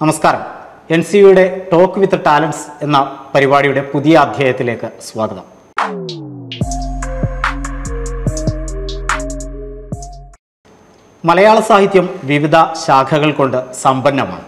നമസ്കാരം N C യുടെ talk with talents എന്ന പരിപാടിയുടെ പുതിയ അധ്യായത്തിലേക്ക് സ്വാഗതം മലയാള സാഹിത്യം വിവിധ ശാഖകൾ കൊണ്ട് സമ്പന്നമാണ്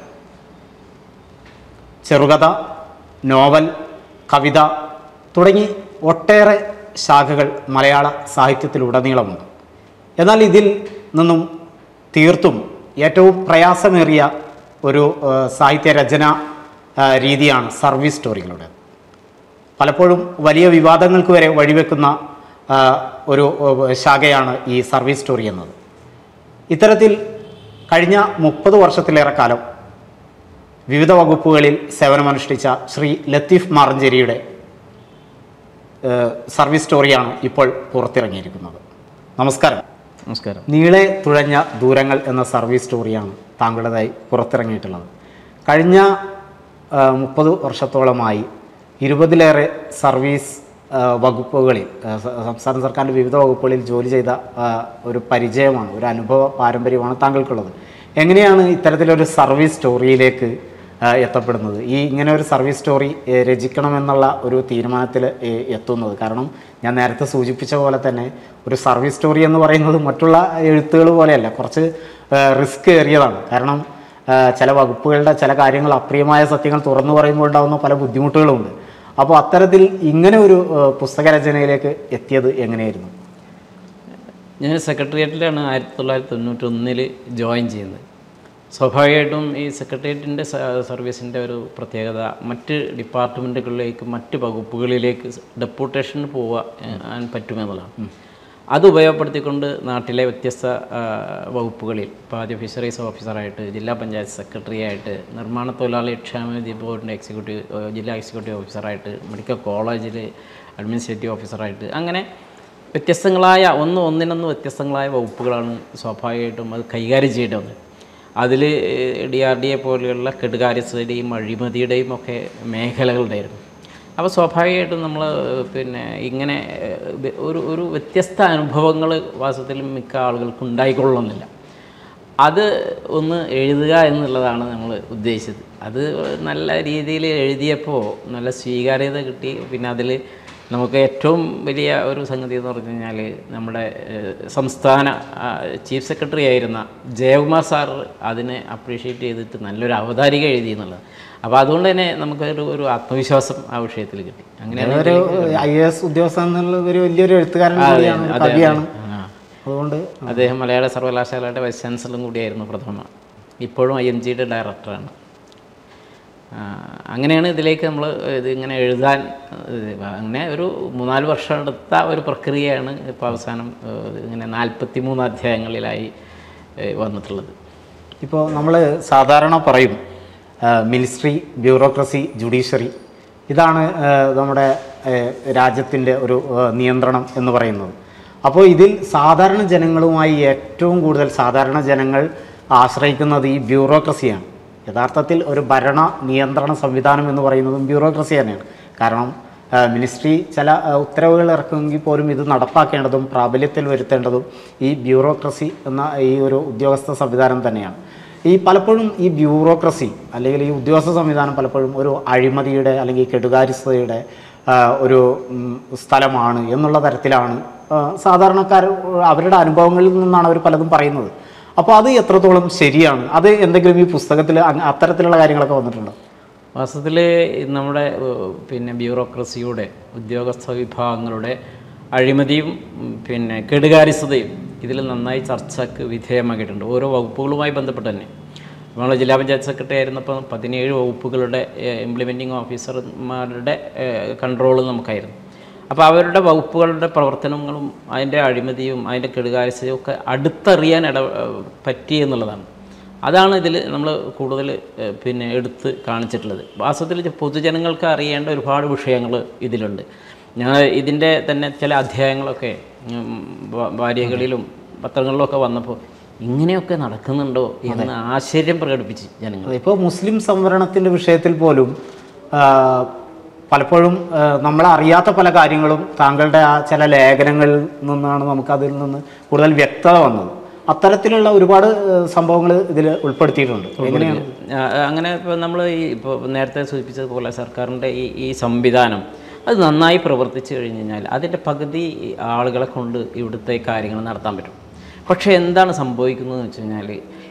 ചെറുകഥ നോവൽ കവിത തുടങ്ങി ഒട്ടേറെ ശാഖകൾ മലയാള സാഹിത്യത്തിലുടനീളമുണ്ട് എന്നാൽ ഇതിൽ നിന്നും തീർത്തും ഏറ്റവും പ്രയാസമേറിയ ഒരു ഏഹ്, സാഹിത്യ രചന ആ, രീതിയാണ് സർവീസ് സ്റ്റോറികളുടെ പലപ്പോഴും വലിയ വിവാദങ്ങൾക്ക് വരെ വഴിവെക്കുന്ന ആ, ഒരു ഏഹ്, ശാഖയാണ് ഈ സർവീസ് സ്റ്റോറി എന്നത് ഇത്തരത്തിൽ കഴിഞ്ഞ മുപ്പത് വർഷത്തിലേറെ കാലം വിവിധ വകുപ്പുകളിൽ സേവനമനുഷ്ഠിച്ച ശ്രീ ലത്തീഫ് മാറഞ്ചേരിയുടെ ഏഹ്, സർവീസ് സ്റ്റോറിയാണ് ഇപ്പോൾ പുറത്തിറങ്ങിയിരിക്കുന്നത് നമസ്കാരം നമസ്കാരം നീളെ തുഴഞ്ഞ ദൂരങ്ങൾ എന്ന സർവീസ് സ്റ്റോറിയാണ് താങ്കളുടേതായി പുറത്തിറങ്ങിയിട്ടുള്ളത് കഴിഞ്ഞ മുപ്പത് വർഷത്തോളമായി ഇരുപതിലേറെ സർവീസ് ആ, വകുപ്പുകളിൽ ആ, സ- സംസ്ഥാന സർക്കാരിൻ്റെ വിവിധ വകുപ്പുകളിൽ ജോലി ചെയ്ത ആ, ഒരു പരിചയമാണ് ഒരു അനുഭവ പാരമ്പര്യമാണ് താങ്കൾക്കുള്ളത് എങ്ങനെയാണ് ഇത്തരത്തിലൊരു സർവീസ് സ്റ്റോറിയിലേക്ക് ആ, എത്തപ്പെടുന്നത് ഈ ഇങ്ങനെ ഒരു സർവീസ് സ്റ്റോറി ഏ, രചിക്കണമെന്നുള്ള ഒരു തീരുമാനത്തിൽ ഏ, എത്തുന്നത് കാരണം ഞാൻ നേരത്തെ സൂചിപ്പിച്ച പോലെ തന്നെ ഒരു സർവീസ് സ്റ്റോറി എന്ന് പറയുന്നത് മറ്റുള്ള എഴുത്തുകൾ പോലെയല്ല കുറച്ച് റിസ്ക് ഏറിയതാണ് കാരണം ആ, ചില വകുപ്പുകളുടെ ചില കാര്യങ്ങൾ അപ്രിയമായ സത്യങ്ങൾ തുറന്നു പറയുമ്പോൾ ഉണ്ടാകുന്ന പല ബുദ്ധിമുട്ടുകളുമുണ്ട് അപ്പോൾ അത്തരത്തിൽ ഇങ്ങനെ ഒരു ആ, പുസ്തക രചനയിലേക്ക് എത്തിയത് എങ്ങനെയായിരുന്നു ഞാൻ സെക്രട്ടേറിയറ്റിലാണ് ആയിരത്തി തൊള്ളായിരത്തി തൊണ്ണൂറ്റി ഒന്നിൽ ജോയിൻ ചെയ്യുന്നത് സ്വാഭാവികമായിട്ടും ഈ സെക്രട്ടേറിയറ്റിൻ്റെ സർവീസിൻ്റെ ഒരു പ്രത്യേകത മറ്റ് ഡിപ്പാർട്ട്മെൻറ്റുകളിലേക്ക് മറ്റ് വകുപ്പുകളിലേക്ക് ഡെപ്യൂട്ടേഷന് പോകാൻ പറ്റുമെന്നുള്ളതാണ് അത് ഉപയോഗപ്പെടുത്തിക്കൊണ്ട് നാട്ടിലെ വ്യത്യസ്ത ആ, വകുപ്പുകളിൽ ഇപ്പോൾ ആദ്യം ഫിഷറീസ് ഓഫീസറായിട്ട് ജില്ലാ പഞ്ചായത്ത് സെക്രട്ടറി ആയിട്ട് നിർമ്മാണ തൊഴിലാളി ക്ഷേമനിധി ബോർഡിൻ്റെ എക്സിക്യൂട്ടീവ് ഏഹ്, ജില്ലാ എക്സിക്യൂട്ടീവ് ഓഫീസറായിട്ട് മെഡിക്കൽ കോളേജിൽ അഡ്മിനിസ്ട്രേറ്റീവ് ഓഫീസറായിട്ട് അങ്ങനെ വ്യത്യസ്തങ്ങളായ ഒന്ന് ഒന്നിനൊന്ന് വ്യത്യസ്തങ്ങളായ വകുപ്പുകളാണ് സ്വാഭാവികമായിട്ടും അത് കൈകാര്യം ചെയ്യേണ്ടി വന്നത് അതിൽ ഡി ആർ ഡി എ പോലെയുള്ള കെടുകാര്യസ്ഥതയുടെയും അഴിമതിയുടെയും ഒക്കെ മേഖലകളുണ്ടായിരുന്നു അപ്പോൾ സ്വാഭാവികമായിട്ടും നമ്മൾ പിന്നെ ഇങ്ങനെ ഏഹ്, വ്യ- ഒരു ഒരു വ്യത്യസ്ത അനുഭവങ്ങൾ വാസ്തവത്തിൽ മിക്ക ആളുകൾക്കും ഉണ്ടായിക്കൊള്ളുന്നില്ല അത് ഒന്ന് എഴുതുക എന്നുള്ളതാണ് നമ്മൾ ഉദ്ദേശിച്ചത് അത് നല്ല രീതിയിൽ എഴുതിയപ്പോൾ നല്ല സ്വീകാര്യത കിട്ടി പിന്നെ അതിൽ നമുക്ക് ഏറ്റവും വലിയ ഒരു സംഗതി എന്ന് പറഞ്ഞു കഴിഞ്ഞാൽ നമ്മുടെ ഏഹ്, സംസ്ഥാന ആ, ചീഫ് സെക്രട്ടറി ആയിരുന്ന ജയകുമാർ സാർ അതിനെ അപ്രീഷിയേറ്റ് ചെയ്തിട്ട് നല്ലൊരു അവതാരിക എഴുതി എന്നുള്ളത് അപ്പോൾ അതുകൊണ്ട് തന്നെ നമുക്കൊരു ഒരു ആത്മവിശ്വാസം ആ വിഷയത്തിൽ കിട്ടി അങ്ങനെയാണ് ഒരു ഐ എ എസ് ഉദ്യോഗസ്ഥൻ എന്നുള്ള ഒരു വലിയൊരു എഴുത്തുകാരൻ കൂടിയാണ് ഒരു അതെ, കവിയാണ് ആ. അതുകൊണ്ട് അദ്ദേഹം മലയാള സർവകലാശാലയുടെ വൈസ് ചാൻസലറും കൂടിയായിരുന്നു പ്രഥമ ഇപ്പോഴും ഐ എം ജിയുടെ ഡയറക്ടറാണ് ആ, അങ്ങനെയാണ് ഇതിലേക്ക് നമ്മൾ ഇത് ഇങ്ങനെ എഴുതാൻ ഇത് അങ്ങനെ ഒരു മൂന്നാല് വർഷം എടുത്ത ഒരു പ്രക്രിയയാണ് ഇപ്പോൾ അവസാനം ഏഹ്, ഇങ്ങനെ നാൽപ്പത്തി മൂന്ന് അധ്യായങ്ങളിലായി ഏഹ്, വന്നിട്ടുള്ളത് ഇപ്പോൾ നമ്മൾ സാധാരണ പറയും മിനിസ്ട്രി ബ്യൂറോക്രസി ജുഡീഷ്യറി ഇതാണ് ആ, നമ്മുടെ രാജ്യത്തിൻ്റെ ഒരു ആ, നിയന്ത്രണം എന്ന് പറയുന്നത് അപ്പോൾ ഇതിൽ സാധാരണ ജനങ്ങളുമായി ഏറ്റവും കൂടുതൽ സാധാരണ ജനങ്ങൾ ആശ്രയിക്കുന്നത് ഈ ബ്യൂറോക്രസിയാണ് യഥാർത്ഥത്തിൽ ഒരു ഭരണ നിയന്ത്രണ സംവിധാനം എന്ന് പറയുന്നതും ബ്യൂറോക്രസി തന്നെയാണ് കാരണം ആ, മിനിസ്ട്രി ചില ആ, ഉത്തരവുകൾ ഇറക്കുമെങ്കിൽ പോലും ഇത് നടപ്പാക്കേണ്ടതും പ്രാബല്യത്തിൽ വരുത്തേണ്ടതും ഈ ബ്യൂറോക്രസി എന്ന ഈ ഒരു ഉദ്യോഗസ്ഥ സംവിധാനം തന്നെയാണ് ഈ പലപ്പോഴും ഈ ബ്യൂറോക്രസി അല്ലെങ്കിൽ ഈ ഉദ്യോഗസ്ഥ സംവിധാനം പലപ്പോഴും ഒരു അഴിമതിയുടെ അല്ലെങ്കിൽ കെടുകാര്യസ്ഥതയുടെ ആ, ഒരു ഉം, സ്ഥലമാണ് എന്നുള്ള തരത്തിലാണ് ആ, സാധാരണക്കാർ അവരുടെ അനുഭവങ്ങളിൽ നിന്നാണ് അവർ പലതും പറയുന്നത് അപ്പോൾ അത് എത്രത്തോളം ശരിയാണ് അത് എന്തെങ്കിലും ഈ പുസ്തകത്തിൽ അങ്ങ- അത്തരത്തിലുള്ള കാര്യങ്ങളൊക്കെ വന്നിട്ടുണ്ടോ വാസ്തവത്തിൽ നമ്മുടെ ഏഹ്, പിന്നെ ബ്യൂറോക്രസിയുടെ ഉദ്യോഗസ്ഥ വിഭാഗങ്ങളുടെ അഴിമതിയും ഉം, പിന്നെ കെടുകാര്യസ്ഥതയും ഇതിൽ നന്നായി ചർച്ചയ്ക്ക് വിധേയമാക്കിയിട്ടുണ്ട് ഓരോ വകുപ്പുകളുമായി ബന്ധപ്പെട്ട് തന്നെ നമ്മൾ ജില്ലാ പഞ്ചായത്ത് സെക്രട്ടറി ആയിരുന്നപ്പോൾ പതിനേഴ് വകുപ്പുകളുടെ ഇംപ്ലിമെൻറ്റിംഗ് ഓഫീസർമാരുടെ കൺട്രോൾ നമുക്കായിരുന്നു അപ്പോൾ അവരുടെ വകുപ്പുകളുടെ പ്രവർത്തനങ്ങളും അതിൻ്റെ അഴിമതിയും അതിൻ്റെ കെടുകാര്യസ്ഥയും ഒക്കെ അടുത്തറിയാൻ ഇട പറ്റി എന്നുള്ളതാണ് അതാണ് ഇതിൽ നമ്മൾ കൂടുതൽ ഏഹ്, പിന്നെ എടുത്ത് കാണിച്ചിട്ടുള്ളത് വാസ്തവത്തിൽ പൊതുജനങ്ങൾക്ക് അറിയേണ്ട ഒരുപാട് വിഷയങ്ങൾ ഇതിലുണ്ട് ഞങ്ങൾ ഇതിൻ്റെ തന്നെ ചില അധ്യായങ്ങളൊക്കെ ഉം, വ- വാരികകളിലും പത്രങ്ങളിലൊക്കെ വന്നപ്പോൾ ഇങ്ങനെയൊക്കെ നടക്കുന്നുണ്ടോ എന്ന് ആശ്ചര്യം പ്രകടിപ്പിച്ച് ജനങ്ങൾ ഇപ്പോൾ മുസ്ലിം സംവരണത്തിൻ്റെ വിഷയത്തിൽ പോലും ആ, പലപ്പോഴും ആ, നമ്മളറിയാത്ത പല കാര്യങ്ങളും താങ്കളുടെ ആ ചില ലേഖനങ്ങളിൽ നിന്നാണ് നമുക്ക് അതിൽ നിന്ന് കൂടുതൽ വ്യക്തത വന്നത് അത്തരത്തിലുള്ള ഒരുപാട് സംഭവങ്ങൾ ഇതിൽ ഉൾപ്പെടുത്തിയിട്ടുണ്ട് എങ്ങനെയാണ് ആ, അങ്ങനെ ഇപ്പോൾ നമ്മൾ ഈ ഇപ്പോൾ നേരത്തെ സൂചിപ്പിച്ചതുപോലെ സർക്കാരിൻ്റെ ഈ ഈ സംവിധാനം അത് നന്നായി പ്രവർത്തിച്ചു കഴിഞ്ഞ് കഴിഞ്ഞാൽ അതിൻ്റെ പകുതി ആളുകളെ കൊണ്ട് ഇവിടുത്തെ കാര്യങ്ങൾ നടത്താൻ പറ്റും പക്ഷേ എന്താണ് സംഭവിക്കുന്നതെന്ന് വെച്ച് കഴിഞ്ഞാൽ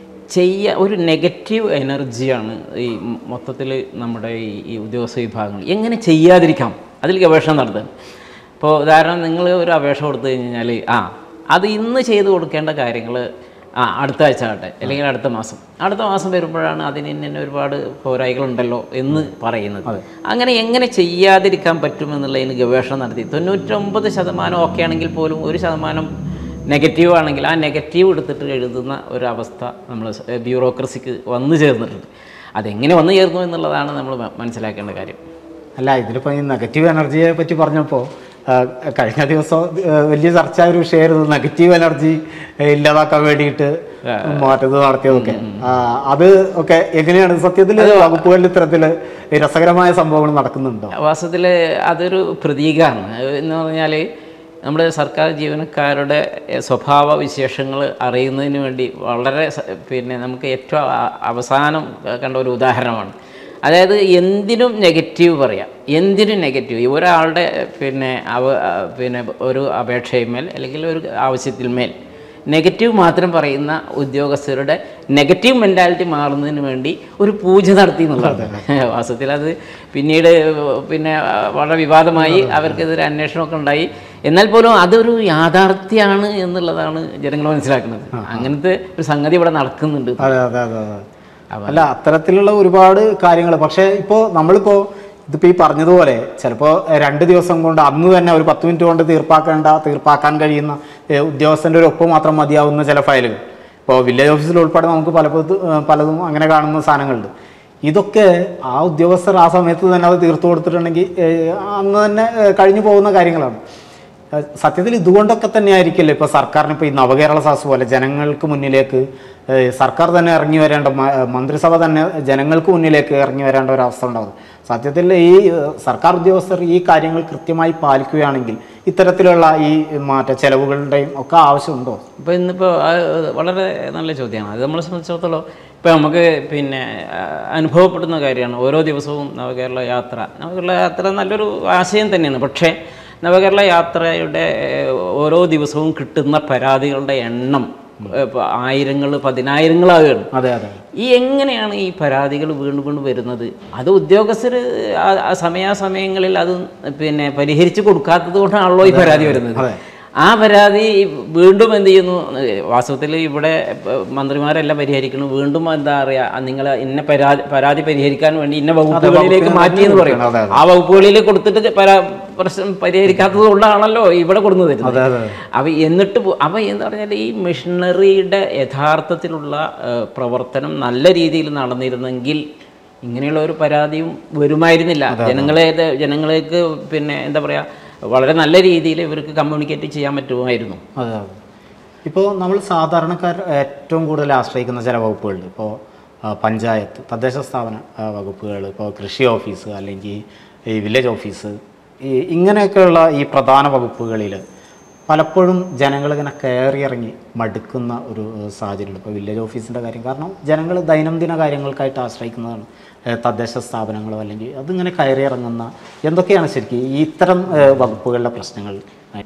ചെയ്യ ഒരു നെഗറ്റീവ് എനർജിയാണ് ഈ മൊത്തത്തിൽ നമ്മുടെ ഈ ഈ ഉദ്യോഗസ്ഥ വിഭാഗങ്ങൾ എങ്ങനെ ചെയ്യാതിരിക്കാം അതിൽ ഗവേഷണം നടത്തുക ഇപ്പോൾ ഉദാഹരണം നിങ്ങൾ ഒരു അപേക്ഷ കൊടുത്തു കഴിഞ്ഞാൽ ആ അത് ഇന്ന് ചെയ്തു കൊടുക്കേണ്ട കാര്യങ്ങൾ ആ അടുത്ത ആഴ്ച ആകട്ടെ അല്ലെങ്കിൽ അടുത്ത മാസം അടുത്ത മാസം വരുമ്പോഴാണ് അതിന് ഇന്ന ഇന്ന ഒരുപാട് പോരായികളുണ്ടല്ലോ എന്ന് പറയുന്നത് അങ്ങനെ എങ്ങനെ ചെയ്യാതിരിക്കാൻ പറ്റുമെന്നുള്ളതിന് ഗവേഷണം നടത്തി തൊണ്ണൂറ്റൊമ്പത് ശതമാനം ഒക്കെ ആണെങ്കിൽ പോലും ഒരു ശതമാനം നെഗറ്റീവ് ആണെങ്കിൽ ആ നെഗറ്റീവ് എടുത്തിട്ട് എഴുതുന്ന ഒരവസ്ഥ നമ്മൾ ബ്യൂറോക്രസിക്ക് വന്നു ചേർന്നിട്ടുണ്ട് അതെങ്ങനെ വന്നു ചേർന്നു എന്നുള്ളതാണ് നമ്മൾ മ- മനസ്സിലാക്കേണ്ട കാര്യം അല്ല ഇതിലിപ്പോൾ ഈ നെഗറ്റീവ് എനർജിയെ പറ്റി പറഞ്ഞപ്പോൾ ആ, കഴിഞ്ഞ ദിവസം ആ, വലിയ ചർച്ചാ ഒരു വിഷയമായിരുന്നു നെഗറ്റീവ് എനർജി ഇല്ലാതാക്കാൻ വേണ്ടിയിട്ട് മാറ്റത് നടത്തിയതൊക്കെ ആ, അത് ഒക്കെ എങ്ങനെയാണ് സത്യത്തിൽ വകുപ്പുകളിൽ ഇത്തരത്തിൽ രസകരമായ സംഭവങ്ങൾ നടക്കുന്നുണ്ടോ വാസ്തവത്തിൽ അതൊരു പ്രതീകമാണ് എന്ന് പറഞ്ഞാൽ നമ്മുടെ സർക്കാർ ജീവനക്കാരുടെ എ, സ്വഭാവ വിശേഷങ്ങൾ അറിയുന്നതിന് വേണ്ടി വളരെ സ- പിന്നെ നമുക്ക് ഏറ്റവും അ- അവസാനം കണ്ട ഒരു ഉദാഹരണമാണ് അതായത് എന്തിനും നെഗറ്റീവ് പറയാം എന്തിനും നെഗറ്റീവ് ഒരാളുടെ പിന്നെ അവ പിന്നെ ഒരു അപേക്ഷയിന്മേൽ അല്ലെങ്കിൽ ഒരു ആവശ്യത്തിന്മേൽ നെഗറ്റീവ് മാത്രം പറയുന്ന ഉദ്യോഗസ്ഥരുടെ നെഗറ്റീവ് മെൻറ്റാലിറ്റി മാറുന്നതിന് വേണ്ടി ഒരു പൂജ നടത്തി എന്നുള്ളതാണ് വാസ്തവത്തിൽ അത് പിന്നീട് പിന്നെ വളരെ വിവാദമായി അവർക്കെതിരെ അന്വേഷണമൊക്കെ ഉണ്ടായി എന്നാൽ പോലും അതൊരു യാഥാർത്ഥ്യമാണ് എന്നുള്ളതാണ് ജനങ്ങൾ മനസ്സിലാക്കുന്നത് അങ്ങനത്തെ ഒരു സംഗതി ഇവിടെ നടക്കുന്നുണ്ട് അതെ അതെ അതെ അതെ അല്ല അത്തരത്തിലുള്ള ഒരുപാട് കാര്യങ്ങൾ പക്ഷേ ഇപ്പോൾ നമ്മളിപ്പോൾ ഇതിപ്പോൾ ഈ പറഞ്ഞതുപോലെ ചിലപ്പോൾ രണ്ട് ദിവസം കൊണ്ട് അന്ന് തന്നെ ഒരു പത്ത് മിനിറ്റ് കൊണ്ട് തീർപ്പാക്കേണ്ട തീർപ്പാക്കാൻ കഴിയുന്ന ഏ, ഉദ്യോഗസ്ഥൻ്റെ ഒരു ഒപ്പ് മാത്രം മതിയാവുന്ന ചില ഫയലുകൾ ഇപ്പോൾ വില്ലേജ് ഓഫീസിൽ ഉൾപ്പെടെ നമുക്ക് പലപ്പത്ത് പലതും അങ്ങനെ കാണുന്ന സാധനങ്ങളുണ്ട് ഇതൊക്കെ ആ ഉദ്യോഗസ്ഥർ ആ സമയത്ത് തന്നെ അത് തീർത്തു കൊടുത്തിട്ടുണ്ടെങ്കിൽ ഏ, അന്ന് തന്നെ ഏ, കഴിഞ്ഞു പോകുന്ന കാര്യങ്ങളാണ് ഏഹ് സത്യത്തിൽ ഇതുകൊണ്ടൊക്കെ തന്നെ ആയിരിക്കില്ലേ ഇപ്പോൾ സർക്കാരിന് ഇപ്പോൾ ഈ നവകേരള സദസ് പോലെ ജനങ്ങൾക്ക് മുന്നിലേക്ക് ഏഹ് സർക്കാർ തന്നെ ഇറങ്ങി വരേണ്ട മ- ഏഹ് മന്ത്രിസഭ തന്നെ ജനങ്ങൾക്ക് മുന്നിലേക്ക് ഇറങ്ങി വരേണ്ട ഒരു അവസ്ഥ ഉണ്ടാകുന്നത് സത്യത്തിൽ ഈ ഏഹ് സർക്കാർ ഉദ്യോഗസ്ഥർ ഈ കാര്യങ്ങൾ കൃത്യമായി പാലിക്കുകയാണെങ്കിൽ ഇത്തരത്തിലുള്ള ഈ മാറ്റ ചെലവുകളുടെയും ഒക്കെ ആവശ്യമുണ്ടോ ഇപ്പോൾ ഇന്നിപ്പോൾ വളരെ നല്ല ചോദ്യമാണ് അത് നമ്മളെ സംബന്ധിച്ചിടത്തോളം ഇപ്പോൾ നമുക്ക് പിന്നെ ആ, അനുഭവപ്പെടുന്ന കാര്യമാണ് ഓരോ ദിവസവും നവകേരള യാത്ര നവകേരള യാത്ര നല്ലൊരു ആശയം തന്നെയാണ് പക്ഷേ നവകേരള യാത്രയുടെ ഏഹ്, ഓരോ ദിവസവും കിട്ടുന്ന പരാതികളുടെ എണ്ണം ഇപ്പോൾ ആയിരങ്ങൾ പതിനായിരങ്ങളാവുകയാണ് അതെ അതെ ഈ എങ്ങനെയാണ് ഈ പരാതികൾ വീണ്ടും വീണ്ടും വരുന്നത് അത് ഉദ്യോഗസ്ഥർ ആ- ആ സമയാസമയങ്ങളിൽ അത് പിന്നെ പരിഹരിച്ച് കൊടുക്കാത്തത് കൊണ്ടാണല്ലോ ഈ പരാതി വരുന്നത് അതെ. ആ പരാതി വീണ്ടും എന്ത് ചെയ്യുന്നു വാസ്തവത്തിൽ ഇവിടെ ഇപ്പ മന്ത്രിമാരെല്ലാം പരിഹരിക്കുന്നു വീണ്ടും എന്താ പറയുക നിങ്ങൾ ഇന്ന പരാതി പരാതി പരിഹരിക്കാൻ വേണ്ടി ഇന്ന വകുപ്പുകളിലേക്ക് മാറ്റി എന്ന് പറയും അതെ, ആ വകുപ്പുകളിൽ കൊടുത്തിട്ട് പരാ പ്രശ്നം പരിഹരിക്കാത്തത് കൊണ്ടാണല്ലോ ഇവിടെ കൊടുന്നു തരുന്നത് അതെ അതെ അവ എന്നിട്ട് പോ- അവ എന്ന് പറഞ്ഞാൽ ഈ മെഷീനറിയുടെ യഥാർത്ഥത്തിലുള്ള ഏഹ്, പ്രവർത്തനം നല്ല രീതിയിൽ നടന്നിരുന്നെങ്കിൽ ഇങ്ങനെയുള്ള ഒരു പരാതിയും വരുമായിരുന്നില്ല ജനങ്ങളെ ജനങ്ങൾക്ക് പിന്നെ എന്താ പറയുക വളരെ നല്ല രീതിയിൽ ഇവർക്ക് കമ്മ്യൂണിക്കേറ്റ് ചെയ്യാൻ പറ്റുമായിരുന്നു അതെ അതെ ഇപ്പോൾ നമ്മൾ സാധാരണക്കാർ ഏറ്റവും കൂടുതൽ ആശ്രയിക്കുന്ന ചില വകുപ്പുകളുണ്ട് ഇപ്പോൾ ആ, പഞ്ചായത്ത് തദ്ദേശ സ്ഥാപന ആ, വകുപ്പുകൾ ഇപ്പോൾ കൃഷി ഓഫീസ് അല്ലെങ്കിൽ ഈ വില്ലേജ് ഓഫീസ് ഈ ഇങ്ങനെയൊക്കെയുള്ള ഈ പ്രധാന വകുപ്പുകളിൽ പലപ്പോഴും ജനങ്ങൾ ഇങ്ങനെ കയറി ഇറങ്ങി മടുക്കുന്ന ഒരു ഏഹ്, സാഹചര്യമുണ്ട് ഇപ്പോൾ വില്ലേജ് ഓഫീസിൻ്റെ കാര്യം കാരണം ജനങ്ങൾ ദൈനംദിന കാര്യങ്ങൾക്കായിട്ട് ആശ്രയിക്കുന്നതാണ് ഏഹ്, തദ്ദേശ സ്ഥാപനങ്ങളോ അല്ലെങ്കിൽ അതിങ്ങനെ കയറി ഇറങ്ങുന്ന എന്തൊക്കെയാണ് ശരിക്കും ഈ ഇത്തരം ഏഹ്, വകുപ്പുകളുടെ പ്രശ്നങ്ങൾ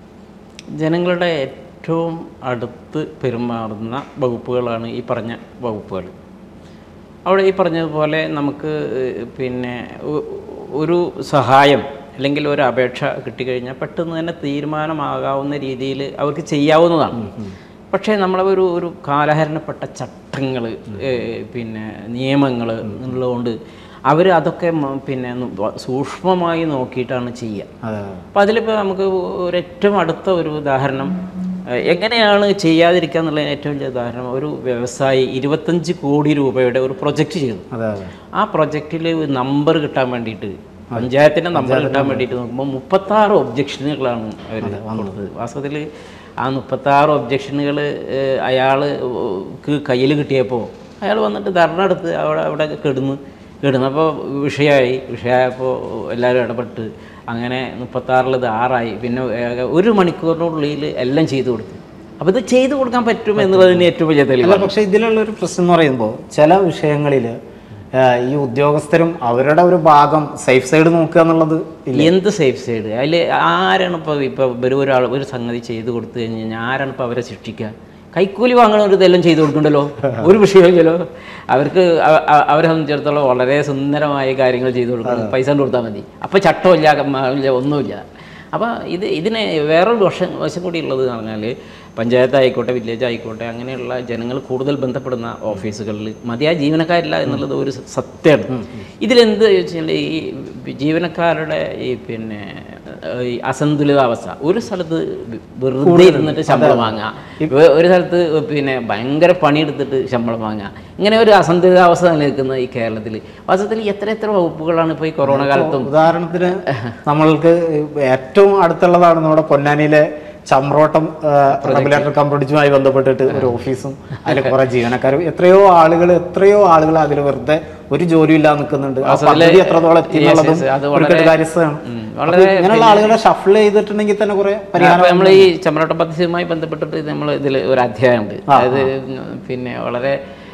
ജനങ്ങളുടെ ഏറ്റവും അടുത്ത് പെരുമാറുന്ന വകുപ്പുകളാണ് ഈ പറഞ്ഞ വകുപ്പുകൾ അവിടെ ഈ പറഞ്ഞതുപോലെ നമുക്ക് ഏഹ്, പിന്നെ ഒ- ഒരു സഹായം അല്ലെങ്കിൽ ഒരു അപേക്ഷ കിട്ടിക്കഴിഞ്ഞാൽ പെട്ടെന്ന് തന്നെ തീരുമാനമാകാവുന്ന രീതിയിൽ അവർക്ക് ചെയ്യാവുന്നതാണ് പക്ഷേ നമ്മളെ ഒരു ഒരു കാലഹരണപ്പെട്ട ചട്ടങ്ങൾ പിന്നെ നിയമങ്ങൾ ഉള്ളതുകൊണ്ട് അവർ അതൊക്കെ മ- പിന്നെ ന- വ- സൂക്ഷ്മമായി നോക്കിയിട്ടാണ് ചെയ്യുക അതെ അപ്പോൾ അതിലിപ്പോൾ നമുക്ക് ഒരു ഏറ്റവും അടുത്ത ഒരു ഉദാഹരണം ഏഹ്, എങ്ങനെയാണ് ചെയ്യാതിരിക്കുക എന്നുള്ളതിന് ഏറ്റവും വലിയ ഉദാഹരണം ഒരു വ്യവസായി ഇരുപത്തഞ്ച് കോടി രൂപയുടെ ഒരു പ്രൊജക്റ്റ് ചെയ്തു അതെ അതെ ആ പ്രൊജക്റ്റിൽ നമ്പർ കിട്ടാൻ വേണ്ടിയിട്ട് പഞ്ചായത്തിൻ്റെ നമ്പർ കിട്ടാൻ വേണ്ടിയിട്ട് നോക്കുമ്പോൾ മുപ്പത്താറ് ഒബ്ജക്ഷനുകളാണ് അവർ കൊടുത്തത് വാസ്തവത്തിൽ ആ മുപ്പത്താറ് ഒബ്ജക്ഷനുകൾ അയാൾ കയ്യിൽ കിട്ടിയപ്പോൾ അയാൾ വന്നിട്ട് ധർണ എടുത്ത് അവിടെ അവിടെ കിടന്ന് കിടന്നപ്പോൾ വിഷയമായി വിഷയമായപ്പോൾ എല്ലാവരും ഇടപെട്ട് അങ്ങനെ മുപ്പത്താറിൽ ഇത് ആറായി പിന്നെ ഏക- ഒരു മണിക്കൂറിനുള്ളിൽ എല്ലാം ചെയ്തു കൊടുത്തു അപ്പോൾ ഇത് ചെയ്തു കൊടുക്കാൻ പറ്റും എന്നുള്ളതിന് ഏറ്റവും വലിയ തെളിവ് അല്ല പക്ഷെ ഇതിലുള്ള ഒരു പ്രശ്നം എന്ന് പറയുമ്പോൾ ചില വിഷയങ്ങളിൽ ഈ ഉദ്യോഗസ്ഥരും അവരുടെ ഒരു ഭാഗം സേഫ് സൈഡ് നോക്കുക എന്നുള്ളത് എന്ത് സേഫ് സൈഡ് അതിൽ ആരാണ് ഇപ്പോൾ ഇപ്പോൾ ഒരു ഒരാൾ ഒരു സംഗതി ചെയ്തു കൊടുത്തു കഴിഞ്ഞ് കഴിഞ്ഞാൽ ആരാണ് ഇപ്പോൾ അവരെ ശിക്ഷിക്കുക കൈക്കൂലി വാങ്ങണവർ ഇതെല്ലാം ചെയ്തു കൊടുക്കണ്ടല്ലോ ഒരു വിഷയമില്ലല്ലോ അവർക്ക് അ- അ- അവരെ സംബന്ധിച്ചിടത്തോളം വളരെ സുന്ദരമായ കാര്യങ്ങൾ ചെയ്തു കൊടുക്കണം പൈസ കൊണ്ട് കൊടുത്താൽ മതി അപ്പോൾ ചട്ടമില്ല കമ്മ- ഇല്ല, ഒന്നുമില്ല അപ്പോൾ ഇത് ഇതിന് വേറൊരു വശം വശം കൂടി ഉള്ളത് എന്ന് പറഞ്ഞാൽ പഞ്ചായത്ത് ആയിക്കോട്ടെ വില്ലേജ് ആയിക്കോട്ടെ അങ്ങനെയുള്ള ജനങ്ങൾ കൂടുതൽ ബന്ധപ്പെടുന്ന ഓഫീസുകളിൽ മതിയായ ജീവനക്കാരില്ല എന്നുള്ളത് ഒരു സ- സത്യമാണ് ഇതിലെന്ത് വെച്ചാൽ ഈ ജീവനക്കാരുടെ ഈ പിന്നെ ഏഹ്, ഈ അസന്തുലിതാവസ്ഥ ഒരു സ്ഥലത്ത് വെറുതെ ഇരുന്നിട്ട് ശമ്പളം വാങ്ങുക വേ- ഒരു സ്ഥലത്ത് പിന്നെ ഭയങ്കര പണിയെടുത്തിട്ട് ശമ്പളം വാങ്ങുക ഇങ്ങനെ ഒരു അസന്തുലിതാവസ്ഥ നിലനിൽക്കുന്ന ഈ കേരളത്തിൽ വാസ്തവത്തിൽ എത്ര എത്ര വകുപ്പുകളാണ് ഇപ്പോൾ ഈ കൊറോണ കാലത്തും ഉദാഹരണത്തിന് നമ്മൾക്ക് ഏറ്റവും അടുത്തുള്ളതാണ് നമ്മുടെ പൊന്നാനിയിലെ ചമ്രോട്ടം റെഗുലേറ്റർ കമ്പടിച്ചുമായി ബന്ധപ്പെട്ടിട്ട് ഒരു ഓഫീസും അതിൽ കുറെ ജീവനക്കാരും എത്രയോ ആളുകൾ എത്രയോ ആളുകൾ അതിൽ വെറുതെ ഒരു ജോലി ഇല്ലാതെ നിൽക്കുന്നുണ്ട് ആ പദ്ധതി എത്രത്തോളം എത്തി Yes, എന്നുള്ളതും yes, അത് ഒരു വളരെ- കെട്ടുകാര്യസ്ഥയാണ് ഉം, അപ്പൊ വളരെ ഇങ്ങനെയുള്ള ആളുകളെ ഷഫിൾ ചെയ്തിട്ടുണ്ടെങ്കിൽ തന്നെ കുറെ പരിഹാരം അപ്പോൾ നമ്മൾ ഈ ചമ്രവട്ട പദ്ധതിയുമായി ബന്ധപ്പെട്ടിട്ട് നമ്മൾ ഇതിൽ ഒരു അധ്യായമുണ്ട് അതായത് പിന്നെ വളരെ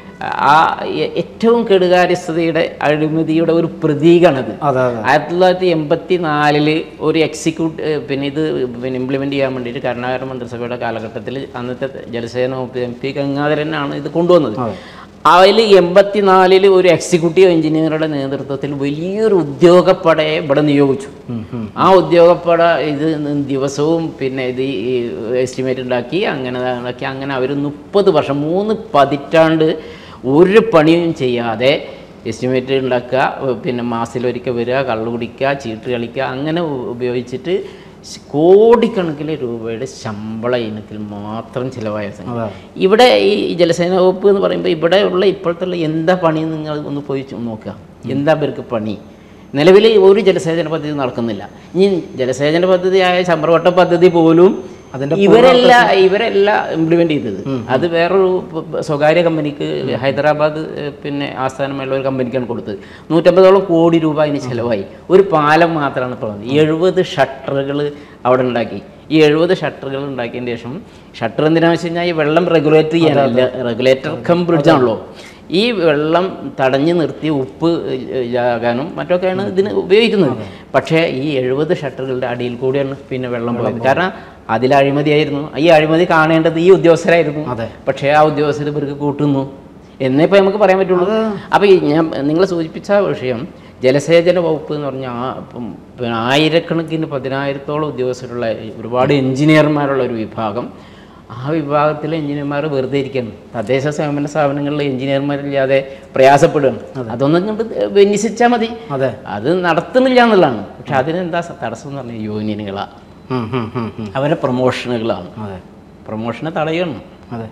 ആ എ- ഏറ്റവും കെടുകാര്യസ്ഥതയുടെ അഴിമതിയുടെ ഒരു പ്രതീകമാണത് അതെ അതെ ആയിരത്തി തൊള്ളായിരത്തി എൺപത്തി നാലില് ഒരു എക്സിക്യൂട്ട് പിന്നെ ഇത് പിന്നെ ഇംപ്ലിമെൻറ്റ് ചെയ്യാൻ വേണ്ടിയിട്ട് കരുണാകര മന്ത്രിസഭയുടെ കാലഘട്ടത്തിൽ അന്നത്തെ ജലസേന വകുപ്പ് എം പി ഗംഗാധരനാണ് ഇത് കൊണ്ടുവന്നത് അതിൽ എൺപത്തിനാലില് ഒരു എക്സിക്യൂട്ടീവ് എഞ്ചിനീയറുടെ നേതൃത്വത്തിൽ വലിയൊരു ഉദ്യോഗപ്പടയെ ഇവിടെ നിയോഗിച്ചു ആ ഉദ്യോഗപ്പട ഇത് ദിവസവും പിന്നെ ഇത് ഈ എസ്റ്റിമേറ്റ് ഉണ്ടാക്കി അങ്ങനെ ഉണ്ടാക്കി അങ്ങനെ അവർ മുപ്പത് വർഷം മൂന്ന് പതിറ്റാണ്ട് ഒരു പണിയും ചെയ്യാതെ എസ്റ്റിമേറ്റ് ഉണ്ടാക്കുക പിന്നെ മാസത്തിലൊരിക്കൽ വരിക കള്ളു കുടിക്കുക ചീട്ട് കളിക്കുക അങ്ങനെ ഉ- ഉപയോഗിച്ചിട്ട് സ് കോടിക്കണക്കിന് രൂപയുടെ ശമ്പള ഇനത്തിൽ മാത്രം ചിലവായ സംഗതി അതെ ഇവിടെ ഈ ജലസേന വകുപ്പ് എന്ന് പറയുമ്പോൾ ഇവിടെ ഉള്ള ഇപ്പോഴത്തെ ഉള്ള എന്താ പണി നിങ്ങൾ ഒന്ന് പോയി ചു- നോക്കുക എന്താ ഇവർക്ക് പണി നിലവിൽ ഒരു ജലസേചന പദ്ധതി നടക്കുന്നില്ല ഇനി ജലസേചന പദ്ധതിയായ ചമ്രവട്ട പദ്ധതി പോലും അതിന്റെ ഇവരല്ല ഇവരല്ല ഇംപ്ലിമെന്റ് ചെയ്തത് അത് വേറൊരു പ- പ- സ്വകാര്യ കമ്പനിക്ക് ഹൈദരാബാദ് ഏഹ്, പിന്നെ ആസ്ഥാനമായുള്ള ഒരു കമ്പനിക്കാണ് കൊടുത്തത് നൂറ്റമ്പതോളം കോടി രൂപ അതിന് ചിലവായി ഒരു പാലം മാത്രമാണ് ഇപ്പോൾ വന്നത് എഴുപത് ഷട്ടറുകൾ അവിടെ ഉണ്ടാക്കി ഈ എഴുപത് ഷട്ടറുകൾ ഉണ്ടാക്കിയതിന് ശേഷം ഷട്ടർ എന്തിനാണെന്ന് വെച്ച് കഴിഞ്ഞാൽ ഈ വെള്ളം റെഗുലേറ്റ് ചെയ്യാനല്ല റെഗുലേറ്റർ കം ബ്രിഡ്ജാണല്ലോ ഈ വെള്ളം തടഞ്ഞു നിർത്തി ഉപ്പ് ഇതാകാനും മറ്റൊക്കെയാണ് ഇതിന് ഉപയോഗിക്കുന്നത് പക്ഷേ ഈ എഴുപത് ഷട്ടറുകളുടെ അടിയിൽ കൂടിയാണ് പിന്നെ വെള്ളം പോയത് കാരണം അതിൽ അഴിമതിയായിരുന്നു ഈ അഴിമതി കാണേണ്ടത് ഈ ഉദ്യോഗസ്ഥരായിരുന്നു അതെ. പക്ഷേ ആ ഉദ്യോഗസ്ഥർ ഇവർക്ക് കൂട്ടുന്നു എന്നേ ഇപ്പോൾ നമുക്ക് പറയാൻ പറ്റുള്ളൂ അപ്പോൾ ഈ ഞാൻ നിങ്ങൾ സൂചിപ്പിച്ച വിഷയം ജലസേചന വകുപ്പ് എന്ന് പറഞ്ഞാൽ ആ ഇപ്പം പിന്നെ ആയിരക്കണക്കിന് പതിനായിരത്തോളം ഉദ്യോഗസ്ഥരുള്ള ഒരുപാട് എഞ്ചിനീയർമാരുള്ള ഒരു വിഭാഗം ആ വിഭാഗത്തിലെ എഞ്ചിനീയർമാർ വെറുതെ ഇരിക്കുകയാണ് തദ്ദേശ സ്വയംഭരണ സ്ഥാപനങ്ങളിലെ എഞ്ചിനീയർമാരില്ലാതെ പ്രയാസപ്പെടുകയാണ് അതൊന്നും കണ്ട് വിന്യസിച്ചാൽ മതി അതെ അത് നടത്തുന്നില്ല എന്നുള്ളതാണ് പക്ഷെ അതിനെന്താ സ- തടസ്സം എന്ന് പറഞ്ഞാൽ യൂണിയനുകളാണ് ഉം, ഉം, ഉം, ഉം. അവരെ പ്രൊമോഷനുകളാണ് അതെ പ്രൊമോഷനെ തടയണം അതെ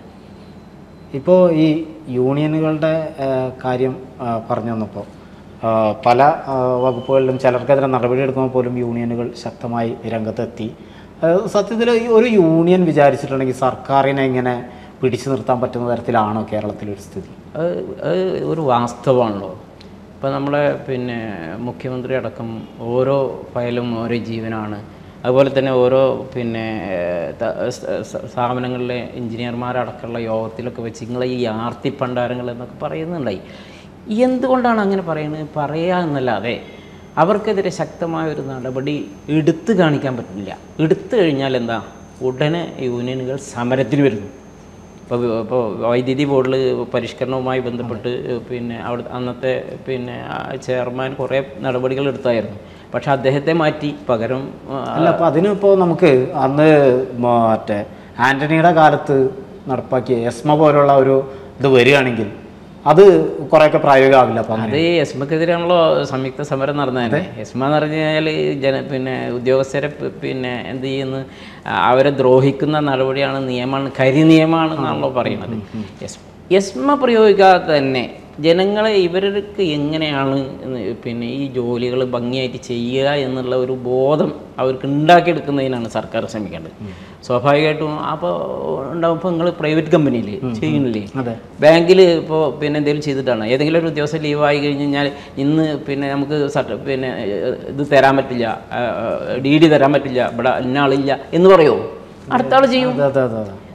ഇപ്പോൾ ഈ യൂണിയനുകളുടെ ആ, കാര്യം ആ, പറഞ്ഞു വന്നപ്പോൾ ആ, പല ആ, വകുപ്പുകളിലും ചിലർക്കെതിരെ നടപടിയെടുക്കുമ്പോൾ പോലും യൂണിയനുകൾ ശക്തമായി രംഗത്തെത്തി സത്യത്തിൽ ഈ ഒരു യൂണിയൻ വിചാരിച്ചിട്ടുണ്ടെങ്കിൽ സർക്കാരിനെ ഇങ്ങനെ പിടിച്ചു നിർത്താൻ പറ്റുന്ന തരത്തിലാണോ കേരളത്തിലൊരു സ്ഥിതി അത് അത് ഒരു വാസ്തവമാണല്ലോ ഇപ്പോൾ നമ്മളെ പിന്നെ മുഖ്യമന്ത്രി അടക്കം ഓരോ ഫയലും ഓരോ ജീവനാണ് അതുപോലെ തന്നെ ഓരോ പിന്നെ ത- സ- സ- സ്ഥാപനങ്ങളിലെ എഞ്ചിനീയർമാരടക്കമുള്ള യോഗത്തിലൊക്കെ വെച്ച് നിങ്ങളെ ഈ ആർത്തി പണ്ടാരങ്ങൾ എന്നൊക്കെ പറയുന്നുണ്ടായി എന്തുകൊണ്ടാണ് അങ്ങനെ പറയുന്നത് പറയുക എന്നല്ലാതെ അവർക്കെതിരെ ശക്തമായ ഒരു നടപടി എടുത്തു കാണിക്കാൻ പറ്റില്ല എടുത്തു കഴിഞ്ഞാൽ എന്താ ഉടനെ യൂണിയനുകൾ സമരത്തിൽ വരുന്നു ഇപ്പോൾ ഇപ്പോൾ വൈദ്യുതി ബോർഡിൽ പരിഷ്കരണവുമായി ബന്ധപ്പെട്ട് പിന്നെ അവിടെ അന്നത്തെ പിന്നെ ആ ചെയർമാൻ കുറേ നടപടികൾ എടുത്തായിരുന്നു പക്ഷെ അദ്ദേഹത്തെ മാറ്റി പകരം ആ, അല്ല അപ്പോൾ അതിനിപ്പോൾ നമുക്ക് അന്ന് മറ്റേ ആൻ്റണിയുടെ കാലത്ത് നടപ്പാക്കിയ എസ്മ പോലുള്ള ഒരു ഇത് വരികയാണെങ്കിൽ അത് കുറേയൊക്കെ പ്രായോഗികമാവില്ല അപ്പോൾ അങ്ങനെ അത് എസ്മക്കെതിരാണല്ലോ സംയുക്ത സമരം നടന്നത് എസ്മ എന്ന് പറഞ്ഞു കഴിഞ്ഞാൽ ജന പിന്നെ ഉദ്യോഗസ്ഥരെ പ് പിന്നെ എന്ത് ചെയ്യുന്നു ആ, അവരെ ദ്രോഹിക്കുന്ന നടപടിയാണ് നിയമമാണ് കരി നിയമമാണ് എന്നാണല്ലോ പറയുന്നത് എസ് എസ്മ പ്രയോഗിക്കാതെ തന്നെ ജനങ്ങളെ ഇവർക്ക് എങ്ങനെയാണ് എന്ന് പിന്നെ ഈ ജോലികൾ ഭംഗിയായിട്ട് ചെയ്യുക എന്നുള്ള ഒരു ബോധം അവർക്ക് ഉണ്ടാക്കിയെടുക്കുന്നതിനാണ് സർക്കാർ ശ്രമിക്കേണ്ടത് സ്വാഭാവികമായിട്ടും അപ്പോൾ ഉണ്ടാവും ഇപ്പോൾ നിങ്ങൾ പ്രൈവറ്റ് കമ്പനിയിൽ ചെയ്യുന്നില്ലേ അതെ ബാങ്കിൽ ഇപ്പോൾ പിന്നെ എന്തെങ്കിലും ചെയ്തിട്ടാണ് ഏതെങ്കിലും ഒരു ദിവസം ലീവായി കഴിഞ്ഞ് കഴിഞ്ഞാൽ ഇന്ന് പിന്നെ നമുക്ക് സർട്ട് പിന്നെ ഏഹ്, ഇത് തരാൻ പറ്റില്ല ഡി ഡി തരാൻ പറ്റില്ല ഇവിടെ ഇന്ന ആളില്ല എന്ന് പറയുമോ അടുത്ത ആൾ ചെയ്യും അതെ അതെ അതെ അതെ